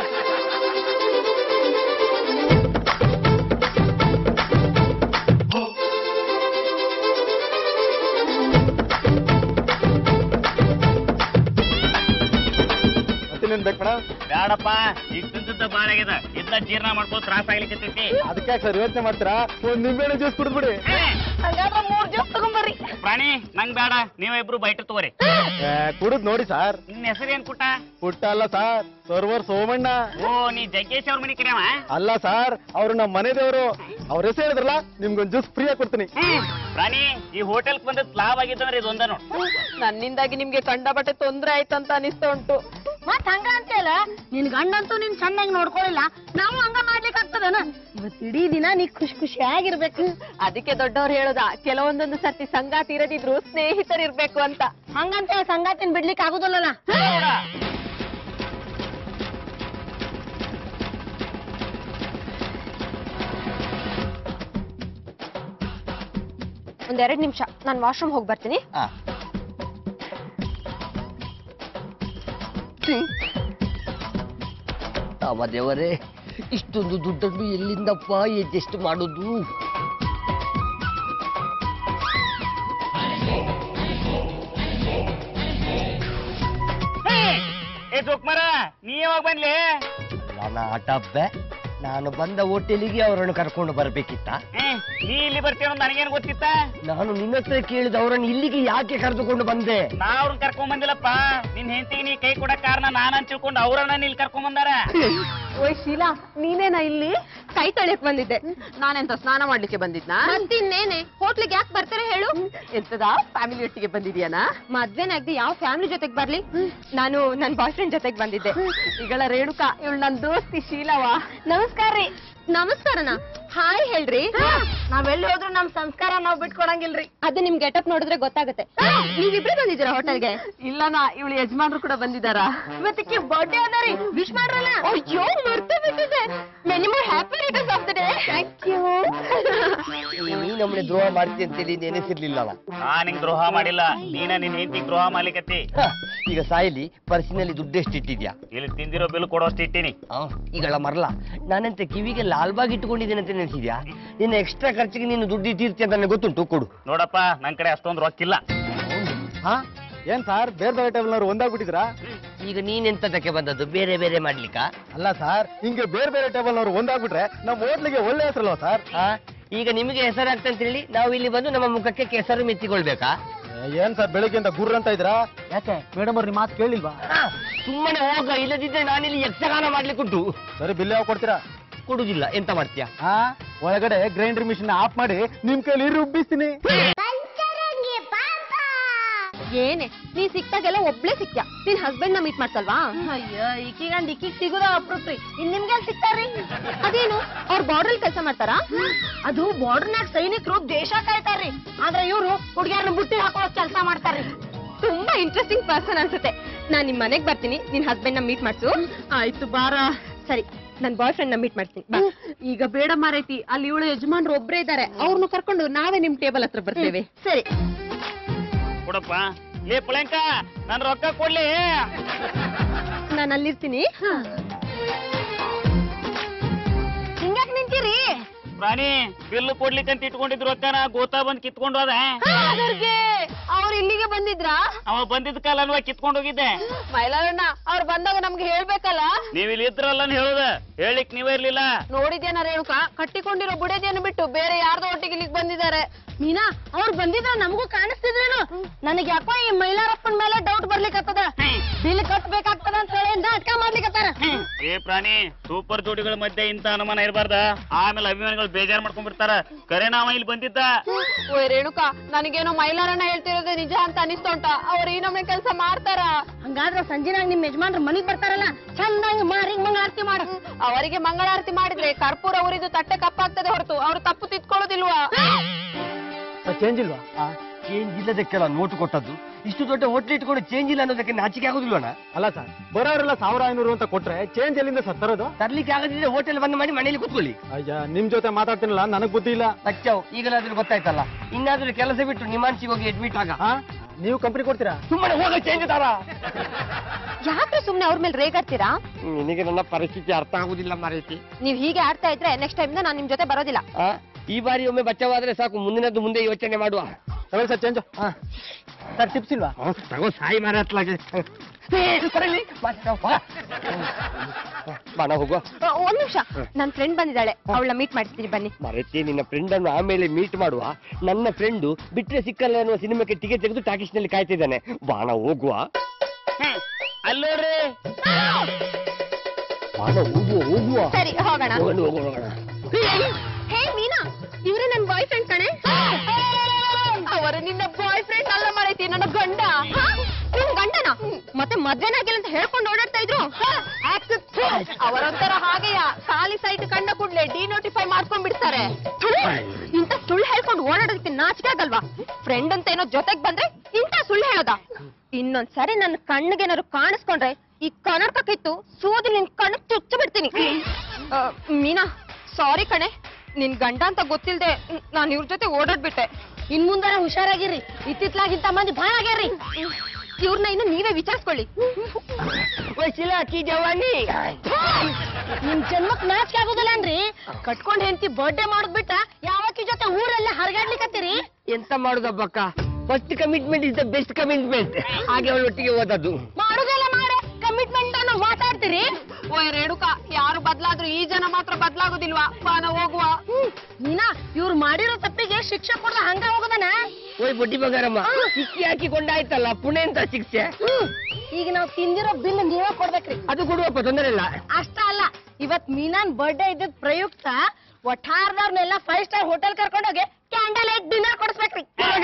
Speaker 6: ಮತ್ತಿನ್ನೇನ್ ಬೇಕು ಮೇಡಮ್
Speaker 4: ಬೇಡಪ್ಪ ಈಗ ತಿಂದಿದ್ದ ಬಾಳ ಆಗ್ಯದ ಇದನ್ನ ಜೀರ್ಣ ಮಾಡ್ಕೊಂಡು ತ್ರಾಸ ಆಗ್ಲಿಕ್ಕೆ
Speaker 6: ಅದಕ್ಕೆ ಸರ್ ಯೋಚನೆ ಮಾಡ್ತೀರಾ ಒಂದ್ ನಿಂಬೆಹಣ್ಣು ಜ್ಯೂಸ್ ಕುಡಿದ್ಬಿಡಿ
Speaker 2: ಹಂಗಾದ್ರೆ ಮೂರ್ ಜ್ಯೂಸ್ ತಗೊಂಬರ್ರಿ
Speaker 4: ಪ್ರಾಣಿ ನಂಗ್ ಬೇಡ ನೀವ್ ಇಬ್ರು ಬೈಟ್ ತಗೋರಿ
Speaker 6: ಕುಡಿದ್ ನೋಡಿ ಸರ್
Speaker 4: ನಿನ್ನ ಹೆಸರೇನ್ ಕುಟ್ಟ
Speaker 6: ಪುಟ್ಟ ಅಲ್ಲ ಸರ್ ಸರ್ವರ್ ಸೋಮಣ್ಣ
Speaker 4: ಓ ನೀ ಜಗ್ಗೇಶ್ ಅವ್ರ ಮನಿ ಕರೆಯವ
Speaker 6: ಅಲ್ಲ ಸರ್ ಅವ್ರು ನಮ್ಮ ಮನೆ ದೇವರು ಅವ್ರ ಹೆಸರು ಹೇಳಿದ್ರಲ್ಲ ನಿಮ್ಗೊಂದ್ ಜ್ಯೂಸ್ ಫ್ರೀ ಆಗಿ ಕೊಡ್ತೀನಿ
Speaker 4: ಪ್ರಾಣಿ ಈ ಹೋಟೆಲ್ ಬಂದದ್ ಲಾಭ ಆಗಿತ್ತಂದ್ರೆ ಇದೊಂದ ನೋಡ್
Speaker 3: ನನ್ನಿಂದಾಗಿ ನಿಮ್ಗೆ ಕಂಡಬಟ್ಟೆ ತೊಂದ್ರೆ ಆಯ್ತಂತ ಅನಿಸ್ತಾ ಉಂಟು
Speaker 7: ಮತ್ ಹಂಗ ಅಂತೇಳ ನಿನ್ ಗಂಡಂತೂ ನಿನ್ ಚೆನ್ನಾಗಿ ನೋಡ್ಕೊಳ್ಳಿಲ್ಲ ನಾವು ಹಂಗ ಮಾಡ್ಲಿಕ್ಕೆ ಆಗ್ತದನ ಇವತ್ ಇಡೀ ದಿನ ನೀ ಖುಷಿ ಖುಷಿಯಾಗಿರ್ಬೇಕು
Speaker 3: ಅದಕ್ಕೆ ದೊಡ್ಡವ್ರು ಹೇಳೋದ ಕೆಲವೊಂದೊಂದು ಸರ್ತಿ ಸಂಗಾತಿ ಇರದಿದ್ರು ಸ್ನೇಹಿತರಿರ್ಬೇಕು ಅಂತ
Speaker 7: ಹಂಗಂತ ಸಂಗಾತಿನ ಬಿಡ್ಲಿಕ್ಕೆ ಆಗುದಿಲ್ಲನ
Speaker 2: ಒಂದೆರಡು ನಿಮಿಷ ನಾನು ವಾಶ್ರೂಮ್ ಹೋಗಿ ಬರ್ತೀನಿ
Speaker 1: ಅವ ದೇವರೇ ಇಷ್ಟೊಂದು ದುಡ್ಡನ್ನು ಎಲ್ಲಿಂದಪ್ಪ ಎಡ್ಜಸ್ಟ್ ಮಾಡೋದು
Speaker 4: ಏ ಜೋಕ್ಮಾರ ನೀ ಯಾವಾಗ ಬಂದ್ಲಿ
Speaker 1: ನನ್ನ ಆಟ ಹಬ್ಬೆ ನಾನು ಬಂದ ಹೋಟೆಲಿಗೆ ಅವರನ್ನು ಕರ್ಕೊಂಡು ಬರ್ಬೇಕಿತ್ತ
Speaker 4: ಏ, ನೀ ಇಲ್ಲಿ ಬರ್ತೀಯ ನನಗೇನ್ ಗೊತ್ತಿತ್ತ
Speaker 1: ನಾನು ನಿನ್ನ ಹತ್ರ ಕೇಳಿದ ಅವರನ್ನು ಇಲ್ಲಿಗೆ ಯಾಕೆ ಕರೆದುಕೊಂಡು ಬಂದೆ
Speaker 4: ನಾ ಅವ್ರನ್ನ ಕರ್ಕೊಂಡ್ ಬಂದಿಲ್ಲಪ್ಪ ನಿನ್ ಹೆಂಡತಿಗೆ ನೀ ಕೈ ಕೊಡಕ್ ಕಾರಣ ನಾನಂತ ತಿಳ್ಕೊಂಡು ಅವ್ರನ್ನ ಇಲ್ಲಿ ಕರ್ಕೊಂಡ್ ಬಂದಾರ
Speaker 3: ಓಯ್ ಶೀಲಾ ನೀನೇನಾ ಇಲ್ಲಿ
Speaker 2: ಕೈ ತೊಳೆಯಕ್ ಬಂದಿದ್ದೆ
Speaker 3: ನಾನೆಂತ ಸ್ನಾನ ಮಾಡ್ಲಿಕ್ಕೆ ಬಂದಿದ್ನಾ
Speaker 2: ಮತ್ತಿನ್ನೇನೆ ಹೋಟ್ಲಿಗೆ ಯಾಕೆ ಬರ್ತಾರೆ ಹೇಳು
Speaker 3: ಎಂತದ ಫ್ಯಾಮಿಲಿ ಒಟ್ಟಿಗೆ ಬಂದಿದ್ಯಾನಾ
Speaker 2: ಮದ್ವೆನಾಗ್ದೆ ಯಾವ ಫ್ಯಾಮಿಲಿ ಜೊತೆಗ್ ಬರ್ಲಿ ನಾನು ನನ್ ಬಾಯ್ ಫ್ರೆಂಡ್ ಜೊತೆಗ್ ಬಂದಿದ್ದೆ
Speaker 3: ಈಗಳ ರೇಣುಕಾ ಇವಳು ನನ್ ದೋಸ್ತಿ ಶೀಲವಾ
Speaker 2: ನಮಸ್ಕಾರ ರೀ ನಮಸ್ಕಾರನ ಹಾಯ್ ಹೇಳ್ರಿ
Speaker 7: ನಾವೆಲ್ಲಿ ಹೋದ್ರು ನಮ್ ಸಂಸ್ಕಾರ ನಾವ್ ಬಿಟ್ಕೊಡಂಗಿಲ್ರಿ
Speaker 2: ಅದು ನಿಮ್ ಗೆಟಪ್ ನೋಡಿದ್ರೆ ಗೊತ್ತಾಗುತ್ತೆ ನೀವಿಬ್ರೇ ಬಂದಿದ್ದೀರಾ ಹೋಟೆಲ್ಗೆ
Speaker 3: ಇಲ್ಲನಾ ಇವಳು ಯಜಮಾನ್ರು ಕೂಡ ಬಂದಿದಾರಾ
Speaker 7: ಇವತ್ತಿಕ್ಕೆ ಬರ್ಡೇ ಅದರಿ ವಿಶ್ ಮಾಡ್ರಲ್ಲ
Speaker 2: ಅಯ್ಯೋ ಮರ್ತೇ ಬಿಟ್ಟಿದೆ many more happy returns of the day thank you
Speaker 1: ನೀ ನಮ್ಮನೆ ದ್ರೋಹ ಮಾಡ್ತಿ ಅಂತೇಳಿ ನೆನೆಸಿರ್ಲಿಲ್ಲಲ್ಲ
Speaker 4: ನಾ ನಿಂಗ್ ದ್ರೋಹ ಮಾಡಿಲ್ಲ ನೀನ ನಿನ್ ಹೆಂಡತಿಗ್ ದ್ರೋಹ ಮಾಡ್ಲಿಕತ್ತಿ
Speaker 1: ಹ, ಈಗ ಸಾಯಿಲಿ ಪರ್ಸಿನಲ್ಲಿ ದುಡ್ಡೆಷ್ಟು ಇಟ್ಟಿದ್ಯಾ
Speaker 4: ಇಲ್ಲಿ ತಿಂದಿರೋ ಬಿಲ್ ಕೊಡೋಷ್ಟು ಇಟ್ಟಿನಿ
Speaker 1: ಆ, ಈಗಳ ಮರಲ ನಾನಂತೆ ಕಿವಿಗೆ ಲಾಲ್ ಬಾಗ್ ಇಟ್ಟುಕೊಂಡಿದ್ದೇನೆ ಅಂತ ನೆನೆಸಿದ್ಯಾ ನಿನ್ನ ಎಕ್ಸ್ಟ್ರಾ ಖರ್ಚಿಗೆ ನೀನು ದುಡ್ಡು ಇಟ್ಟಿರ್ತೀಯ ಅಂತ ನನಗೆ ಗೊತ್ತುಂಟು ಕೊಡು
Speaker 4: ನೋಡಪ್ಪ ನನ್ ಕಡೆ ಅಷ್ಟೊಂದು ರೊಕ್ಕಿಲ್ಲ
Speaker 6: ಹಾ ಏನ್ ಸರ್ ಬೇರೆ ಬೇರೆ ಟೇಬಲ್ನವ್ರು ಒಂದಾಗ್ಬಿಟ್ಟಿದ್ರಾ
Speaker 1: ಈಗ ನೀನೆಂತದಕ್ಕೆ ಬಂದದ್ದು ಬೇರೆ ಬೇರೆ ಮಾಡ್ಲಿಕ್ಕ
Speaker 6: ಅಲ್ಲ ಸರ್ ಹಿಂಗೆ ಬೇರೆ ಬೇರೆ ಟೇಬಲ್ನವ್ರು ಒಂದಾಗ್ಬಿಟ್ರೆ ನಮ್ಮ ಹೋಟ್ಲಿಗೆ ಒಳ್ಳೆ ಹೆಸರಲ್ವ ಸರ್
Speaker 1: ಆ, ಈಗ ನಿಮಗೆ ಹೆಸರಾಗ್ತಂತ ಹೇಳಿ ನಾವು ಇಲ್ಲಿ ಬಂದು ನಮ್ಮ ಮುಖಕ್ಕೆ ಕೆಸರು ಮೆತ್ತಿಕೊಳ್ಬೇಕಾ
Speaker 6: ಏನ್ ಸರ್ ಬೆಳಿಗ್ಗೆಯಿಂದ ಗುರ್ರ ಅಂತ ಇದ್ರಾ ಯಾಕೆ ಮೇಡಮ್ ಅವ್ರ ಮಾತು ಕೇಳಿಲ್ವಾ
Speaker 1: ಆ, ಸುಮ್ಮನೆ ಹೋಗ ಇಲ್ಲದಿದ್ದರೆ ನಾನಿಲ್ಲಿ ಯಕ್ಷಗಾನ ಮಾಡ್ಲಿಕ್ಕುಂಟು
Speaker 6: ಸರಿ ಬಿಲ್ ಯಾವ ಕೊಡ್ತೀರಾ
Speaker 1: ಕೊಡುದಿಲ್ಲ ಎಂತ ಮಾಡ್ತೀಯಾ
Speaker 6: ಹಾ ಒಳಗಡೆ ಗ್ರೈಂಡರ್ ಮಿಷಿನ್ ಆಫ್ ಮಾಡಿ ನಿಮ್ ಕೈಲಿ ರುಬ್ಬಿಸ್ತೀನಿ
Speaker 2: ಏನೇ ನೀ ಸಿಕ್ತಾಗೆಲ್ಲ ಒಬ್ಳೆ ಸಿಕ್ತ್ಯಾ ನಿನ್ ಹಸ್ಬೆಂಡ್ ನ ಮೀಟ್ ಮಾಡ್ಸಲ್ವಾ
Speaker 7: ಅಯ್ಯೋ ಈಕಿಗಂಡ್ ಈಕಿಗ್ ಸಿಗುದ ಅಪ್ರೂಪ್ರಿ ಇನ್ ನಿಮ್ಗೆ ಸಿಗ್ತಾರ್ರಿ
Speaker 2: ಅದೇನು ಅವ್ರ ಬಾರ್ಡರ್ ಕೆಲಸ ಮಾಡ್ತಾರಾ
Speaker 7: ಅದು ಬಾರ್ಡರ್ನಾಗ ಸೈನಿಕರು ದೇಶ ಕಾಯ್ತಾರ್ರಿ ಆದ್ರೆ ಇವ್ರು ಹುಡುಗಿಯರ್ನ ಬುಟ್ಟಿ ಹಾಕೋ ಕೆಲಸ ಮಾಡ್ತಾರ್ರಿ
Speaker 2: ತುಂಬಾ ಇಂಟ್ರೆಸ್ಟಿಂಗ್ ಪರ್ಸನ್ ಅನ್ಸುತ್ತೆ ನಾನ್ ನಿಮ್ ಮನೆಗ್ ಬರ್ತೀನಿ ನಿನ್ ಹಸ್ಬೆಂಡ್ ನ ಮೀಟ್ ಮಾಡ್ಸು
Speaker 3: ಆಯ್ತು ಬಾರ
Speaker 2: ಸರಿ ನನ್ ಬಾಯ್ ಫ್ರೆಂಡ್ ನ ಮೀಟ್ ಮಾಡ್ತೀನಿ ಬಾ.
Speaker 3: ಈಗ ಬೇಡ ಮಾರೈತಿ ಅಲ್ಲಿ ಇವಳು ಯಜಮಾನ್ರು ಒಬ್ರೇ ಇದ್ದಾರೆ ಅವ್ರನ್ನ ಕರ್ಕೊಂಡು ನಾವೇ ನಿಮ್ ಟೇಬಲ್ ಹತ್ರ ಬರ್ತೇವೆ
Speaker 2: ಸರಿ
Speaker 4: ಕೊಡಪ್ಪ ಲೇ ಪುಳಂಕ ನನ್ ರೊಕ್ಕ ಕೊಡ್ಲಿ
Speaker 2: ನಾನು ಅಲ್ಲಿರ್ತೀನಿ
Speaker 7: ಹಿಂಗ್ಯಾಕ್ ನಿಂತೀರಿ
Speaker 4: ಪ್ರಾಣಿ ಬಿಲ್ ಕೊಡ್ಲಿಕ್ಕಂತ ಇಟ್ಕೊಂಡಿದ್ ರೊಕ್ಕನ ಗೋತಾ ಬಂದ್ ಕಿತ್ಕೊಂಡು ಹೋದ
Speaker 7: ಅವ್ರು ಇಲ್ಲಿಗೆ ಬಂದಿದ್ರಾ
Speaker 4: ಅವ ಬಂದಿದ್ ಕಾಲನ್ವ ಕಿತ್ಕೊಂಡು ಹೋಗಿದ್ದೆ
Speaker 3: ಮೈಲಾರಣ್ಣ ಅವ್ರು ಬಂದಾಗ ನಮ್ಗೆ ಹೇಳ್ಬೇಕಲ್ಲ
Speaker 4: ನೀವ್ ಇಲ್ಲಿ ಇದ್ರಲ್ಲ ಅಂತ ಹೇಳುದ ಹೇಳಿಕ್ ನೀವೇ ಇರ್ಲಿಲ್ಲ
Speaker 3: ನೋಡಿದ್ಯಾನ ರೇಣುಕಾ ಕಟ್ಟಿಕೊಂಡಿರೋ ಬುಡೇದಿಯನ್ನು ಬಿಟ್ಟು ಬೇರೆ ಯಾರ್ದೋ ಒಟ್ಟಿಗೆ ಇಲ್ಲಿಗೆ ಬಂದಿದ್ದಾರೆ
Speaker 7: ಮೀನಾ ಅವ್ರು ಬಂದಿದ್ರ ನಮಗೂ ಕಾಣಿಸ್ತಿದ್ರೇನು ನನಗೆ ಯಾಕೋ ಈ ಮೈಲಾರಪ್ಪನ ಮೇಲೆ ಡೌಟ್ ಬರ್ಲಿಕ್ಕತ್ತದ
Speaker 4: ಹೇ,
Speaker 7: ಬಿಲ್ ಕಟ್ಬೇಕಾಗ್ತದ ಅಂತ ಹೇಳಿ ನಾಟಕ ಮಾಡ್ಲಿಕತ್ತಾರ
Speaker 4: ಏ ಪ್ರಾಣಿ ಸೂಪರ್ ಜೋಡಿಗಳ ಮಧ್ಯೆ ಇಂತ ಅನುಮಾನ ಇರಬಾರ್ದ ಆಮೇಲೆ ಅಭಿಮಾನಿಗಳು ಬೇಜಾರ್ ಮಾಡ್ಕೊಂಡ್ಬಿಡ್ತಾರ ಕರೆ ನಾವ ಇಲ್ಲಿ ಬಂದಿದ್ದ
Speaker 3: ಓಯ್ ರೇಣುಕಾ ನನಗೇನೋ ಮೈಲಾರಣ್ಣ ಹೇಳ್ತಿರೋದು ನಿಜ ಅಂತ ಅನಿಸ್ತುಂಟ ಅವ್ರು ಈ ನಮ್ನೆ ಕೆಲಸ ಮಾಡ್ತಾರ
Speaker 7: ಹಂಗಾದ್ರ ಸಂಜಿನಾಗ ನಿಮ್ ಯಜಮಾನ್ರ ಮನಿಗ್ ಬರ್ತಾರಲ್ಲ ಚಂದಂಗ್ ಮಾರಿ ಮಂಗಳಾರತಿ ಮಾಡ
Speaker 3: ಅವರಿಗೆ ಮಂಗಳಾರತಿ ಮಾಡಿದ್ರೆ ಕರ್ಪೂರ ಉರಿದು ತಟ್ಟೆ ಕಪ್ಪಾಗ್ತದೆ ಹೊರತು ಅವ್ರು ತಪ್ಪು ತಿದ್ಕೊಳ್ಳೋದಿಲ್ವಾ
Speaker 6: ಚೇಂಜ್ ಇಲ್ವಾ
Speaker 1: ಚೇಂಜ್ ಇಲ್ಲದಕ್ಕೆಲ್ಲ ನೋಟು ಕೊಟ್ಟದ್ದು ಇಷ್ಟು ದೊಡ್ಡ ಹೋಟ್ಲ್ ಇಟ್ಕೊಂಡು ಚೇಂಜ್ ಇಲ್ಲ ಅನ್ನೋದಕ್ಕೆ ನಾಚಿಕೆ ಆಗೋದಿಲ್ವಣ
Speaker 6: ಅಲ್ಲ ಸರ್ ಬರೋರೆಲ್ಲ ಸಾವಿರ ಐನೂರು ಅಂತ ಕೊಟ್ರೆ ಚೇಂಜ್ ಎಲ್ಲಿಂದ ಸರ್ ತರೋದು
Speaker 1: ತರ್ಲಿಕ್ಕೆ ಆಗದಿದ್ರೆ ಹೋಟೆಲ್ ಬಂದ್ ಮಾಡಿ ಮನೇಲಿ ಕೂತ್ಕೊಳ್ಳಿ
Speaker 6: ಅಯ್ಯ ನಿಮ್ ಜೊತೆ ಮಾತಾಡ್ತೀನಲ್ಲ ನನಗ್ ಬುದ್ಧಿ ಇಲ್ಲ
Speaker 1: ಸತ್ಯವು ಈಗಲಾದ್ರೂ ಗೊತ್ತಾಯ್ತಲ್ಲ ಇನ್ನಾದ್ರೂ ಕೆಲಸ ಬಿಟ್ಟು ನಿಮಾನ್ಸಿಗೆ ಹೋಗಿ ಅಡ್ಮಿಟ್ ಆಗ
Speaker 6: ಹಾ ನೀವು ಕಂಪನಿ ಕೊಡ್ತೀರಾ
Speaker 1: ಸುಮ್ಮನೆ ಹೋಗ ಚೇಂಜ್ ತಾರ
Speaker 2: ಯಾಕ್ರೆ ಸುಮ್ನೆ ಅವ್ರ ಮೇಲೆ ರೇಗಾಡ್ತೀರಾ
Speaker 1: ನಿನಗೆ ನನ್ನ ಪರಿಸ್ಥಿತಿ ಅರ್ಥ ಆಗುದಿಲ್ಲ ಮಾರೈತಿ
Speaker 2: ನೀವ್ ಹೀಗೆ ಆಡ್ತಾ ಇದ್ರೆ ನೆಕ್ಸ್ಟ್ ಟೈಮ್ ನಾನು ನಿಮ್ ಜೊತೆ ಬರೋದಿಲ್ಲ
Speaker 1: ಆ, ಈ ಬಾರಿ ಒಮ್ಮೆ ಬಚ್ಚವಾದ್ರೆ ಸಾಕು ಮುಂದಿನದ್ದು ಮುಂದೆ ಯೋಚನೆ ಮಾಡುವ
Speaker 6: ತಗೊಳ್ಳಿ ಸರ್ ಚೇಂಜ್ ಸರ್ ಟಿಪ್ಸ್ ಇಲ್ವಾ
Speaker 1: ಆ, ತಗೋ ಸಾಯಿ ಮಾರ ಹತ್ಲಾಗೆ ಬಾಣ ಹೋಗುವ
Speaker 2: ಆ, ಒಂದ್ ನಿಮಿಷ ನನ್ ಫ್ರೆಂಡ್ ಬಂದಿದ್ದಾಳೆ ಅವಳನ್ನ ಮೀಟ್ ಮಾಡ್ತೀನಿ ಬನ್ನಿ
Speaker 1: ಮರೆತಿ ನಿನ್ನ ಫ್ರೆಂಡ್ ಅನ್ನು ಆಮೇಲೆ ಮೀಟ್ ಮಾಡುವ ನನ್ನ ಫ್ರೆಂಡು ಬಿಟ್ರೆ ಸಿಕ್ಕಲ್ಲ ಅನ್ನುವ ಸಿನಿಮಾಕ್ಕೆ ಟಿಕೆಟ್ ತೆಗೆದು ಟಾಕೀಸ್ ನಲ್ಲಿ ಕಾಯ್ತಿದ್ದಾನೆ ಬಾಣ ಹೋಗುವ
Speaker 4: ಅಲ್ಲೋಡ್ರಿ
Speaker 1: ಬಾಣ ಹೋಗುವ ಹೋಗುವ
Speaker 2: ಸರಿ ಹೋಗೋಣ
Speaker 1: ಹೋಗೋಣ ಹೋಗೋಣ ಹೋಗೋಣ
Speaker 2: ಹೇ ಮೀನಾ ಇವ್ರೆ ನನ್ ಬಾಯ್ ಫ್ರೆಂಡ್ ಕಣೆ
Speaker 3: ಅವರು ನಿನ್ನ ಬಾಯ್ ಫ್ರೆಂಡ್ ಅಲ್ಲ ಮಾಡೈತಿ ನನ್ನ ಗಂಡ
Speaker 2: ಹಾ? ನಿನ್ ಗಂಡನ ಮತ್ತೆ ಮದ್ವೆನಾಗಿಲ್ಲ ಅಂತ ಹೇಳ್ಕೊಂಡು ಓಡಾಡ್ತಾ ಇದ್ರು
Speaker 3: ಅವರೊಂಥರ ಹಾಗೆಯ ಖಾಲಿ ಸೈಟ್ ಕಂಡ ಕೂಡ್ಲೆ ಡಿನೋಟಿಫೈ ಮಾಡ್ಕೊಂಡ್ ಬಿಡ್ತಾರೆ
Speaker 2: ಇಂತ ಸುಳ್ಳು ಹೇಳ್ಕೊಂಡು ಓಡಾಡೋದಕ್ಕೆ ನಾಚಿಕೆ ಆಗಲ್ವಾ ಫ್ರೆಂಡ್ ಅಂತ ಏನೋ ಜೊತೆಗ್ ಬಂದ್ರೆ ಇಂತ ಸುಳ್ಳು ಹೇಳೋದ ಇನ್ನೊಂದ್ಸರಿ ನನ್ನ ಕಣ್ಣಿಗೇನಾದ್ರು ಕಾಣಿಸ್ಕೊಂಡ್ರೆ ಈ ಕನರ್ಕ ಕಿತ್ತು ಸೂದಿ ನಿನ್ ಕಣ್ಣು ಚುಚ್ಚ ಬಿಡ್ತೀನಿ ಆ, ಮೀನಾ ಸಾರಿ ಕಣೆ ನಿನ್ ಗಂಡ ಅಂತ ಗೊತ್ತಿಲ್ದೆ ನಾನು ಇವ್ರ ಜೊತೆ ಓಡಾಡ್ಬಿಟ್ಟೆ
Speaker 7: ಇನ್ ಮುಂದಾರ ಹುಷಾರಾಗಿರ್ರಿ ಇತ್ತಿತ್ಲಾಗಿಂತ ಮಂದಿ ಭಾಳ ಆಗ್ಯಾರ್ರಿ
Speaker 2: ಇವ್ರನ್ನ ಇನ್ನು ನೀವೇ ವಿಚಾರಿಸ್ಕೊಳ್ಳಿ
Speaker 1: ವಶಿಲ ಕಿ ಜವಾನಿ
Speaker 7: ನಿಮ್ ಜನ್ಮಕ್ ನಾಚಿಕೆ ಆಗುದಿಲ್ಲನ್ರಿ ಕಟ್ಕೊಂಡ್ ಹೆಂಡತಿ ಬರ್ಡೇ ಮಾಡೋದ್ ಬಿಟ್ಟ ಯಾವಕ್ಕಿ ಜೊತೆ ಊರೆಲ್ಲ ಹರಗಾಡ್ಲಿಕತ್ತೀರಿ
Speaker 1: ಎಂತ ಮಾಡುದಬ್ಬಕ್ಕ first commitment is the best commitment ಹಾಗೆ ಅವಳು ಒಟ್ಟಿಗೆ ಓದದ್ದು
Speaker 7: ಮಾಡುದೆಲ್ಲ ಮಾಡೆ ಕಮಿಟ್ಮೆಂಟ್ ಅನ್ನೋ ಮಾತಾಡ್ತೀರಿ
Speaker 3: ಓಯ್ ರೇಣುಕಾ ಯಾರು ಬದ್ಲಾದ್ರು ಈ ಜನ ಮಾತ್ರ ಬದ್ಲಾಗೋದಿಲ್ವಾ ಬಾನ ಹೋಗುವ
Speaker 7: ನೀನಾ ಇವ್ರು ಮಾಡಿರೋ ತಪ್ಪಿಗೆ ಶಿಕ್ಷೆ ಕೊಡ್ದ ಹಂಗ ಹೋಗದನ
Speaker 1: ಓಯ್ ಬುಡ್ಡಿ ಬಂಗಾರಮ್ಮ ಸಿಕ್ಕಿ ಹಾಕಿ ಕೊಂಡಾಯ್ತಲ್ಲ ಪುಣೆ ಅಂತ ಶಿಕ್ಷೆ
Speaker 7: ಈಗ ನಾವ್ ತಿಂದಿರೋ ಬಿಲ್ ನೀವೇ ಕೊಡ್ಬೇಕ್ರಿ
Speaker 1: ಅದು ಕೊಡುವಪ್ಪ ತೊಂದರೆ ಇಲ್ಲ
Speaker 7: ಅಷ್ಟ ಅಲ್ಲ ಇವತ್ ಮೀನಾನ್ ಬರ್ಡೇ ಇದ್ದಿದ್ ಪ್ರಯುಕ್ತ ಒಟ್ಟಾರ್ದವ್ರನ್ನೆಲ್ಲ ಫೈವ್ ಸ್ಟಾರ್ ಹೋಟೆಲ್ ಕರ್ಕೊಂಡೋಗಿ ಕ್ಯಾಂಡಲ್ ಲೈಟ್ ಡಿನ್ನರ್ ಕೊಡಿಸ್ಬೇಕ್ರಿ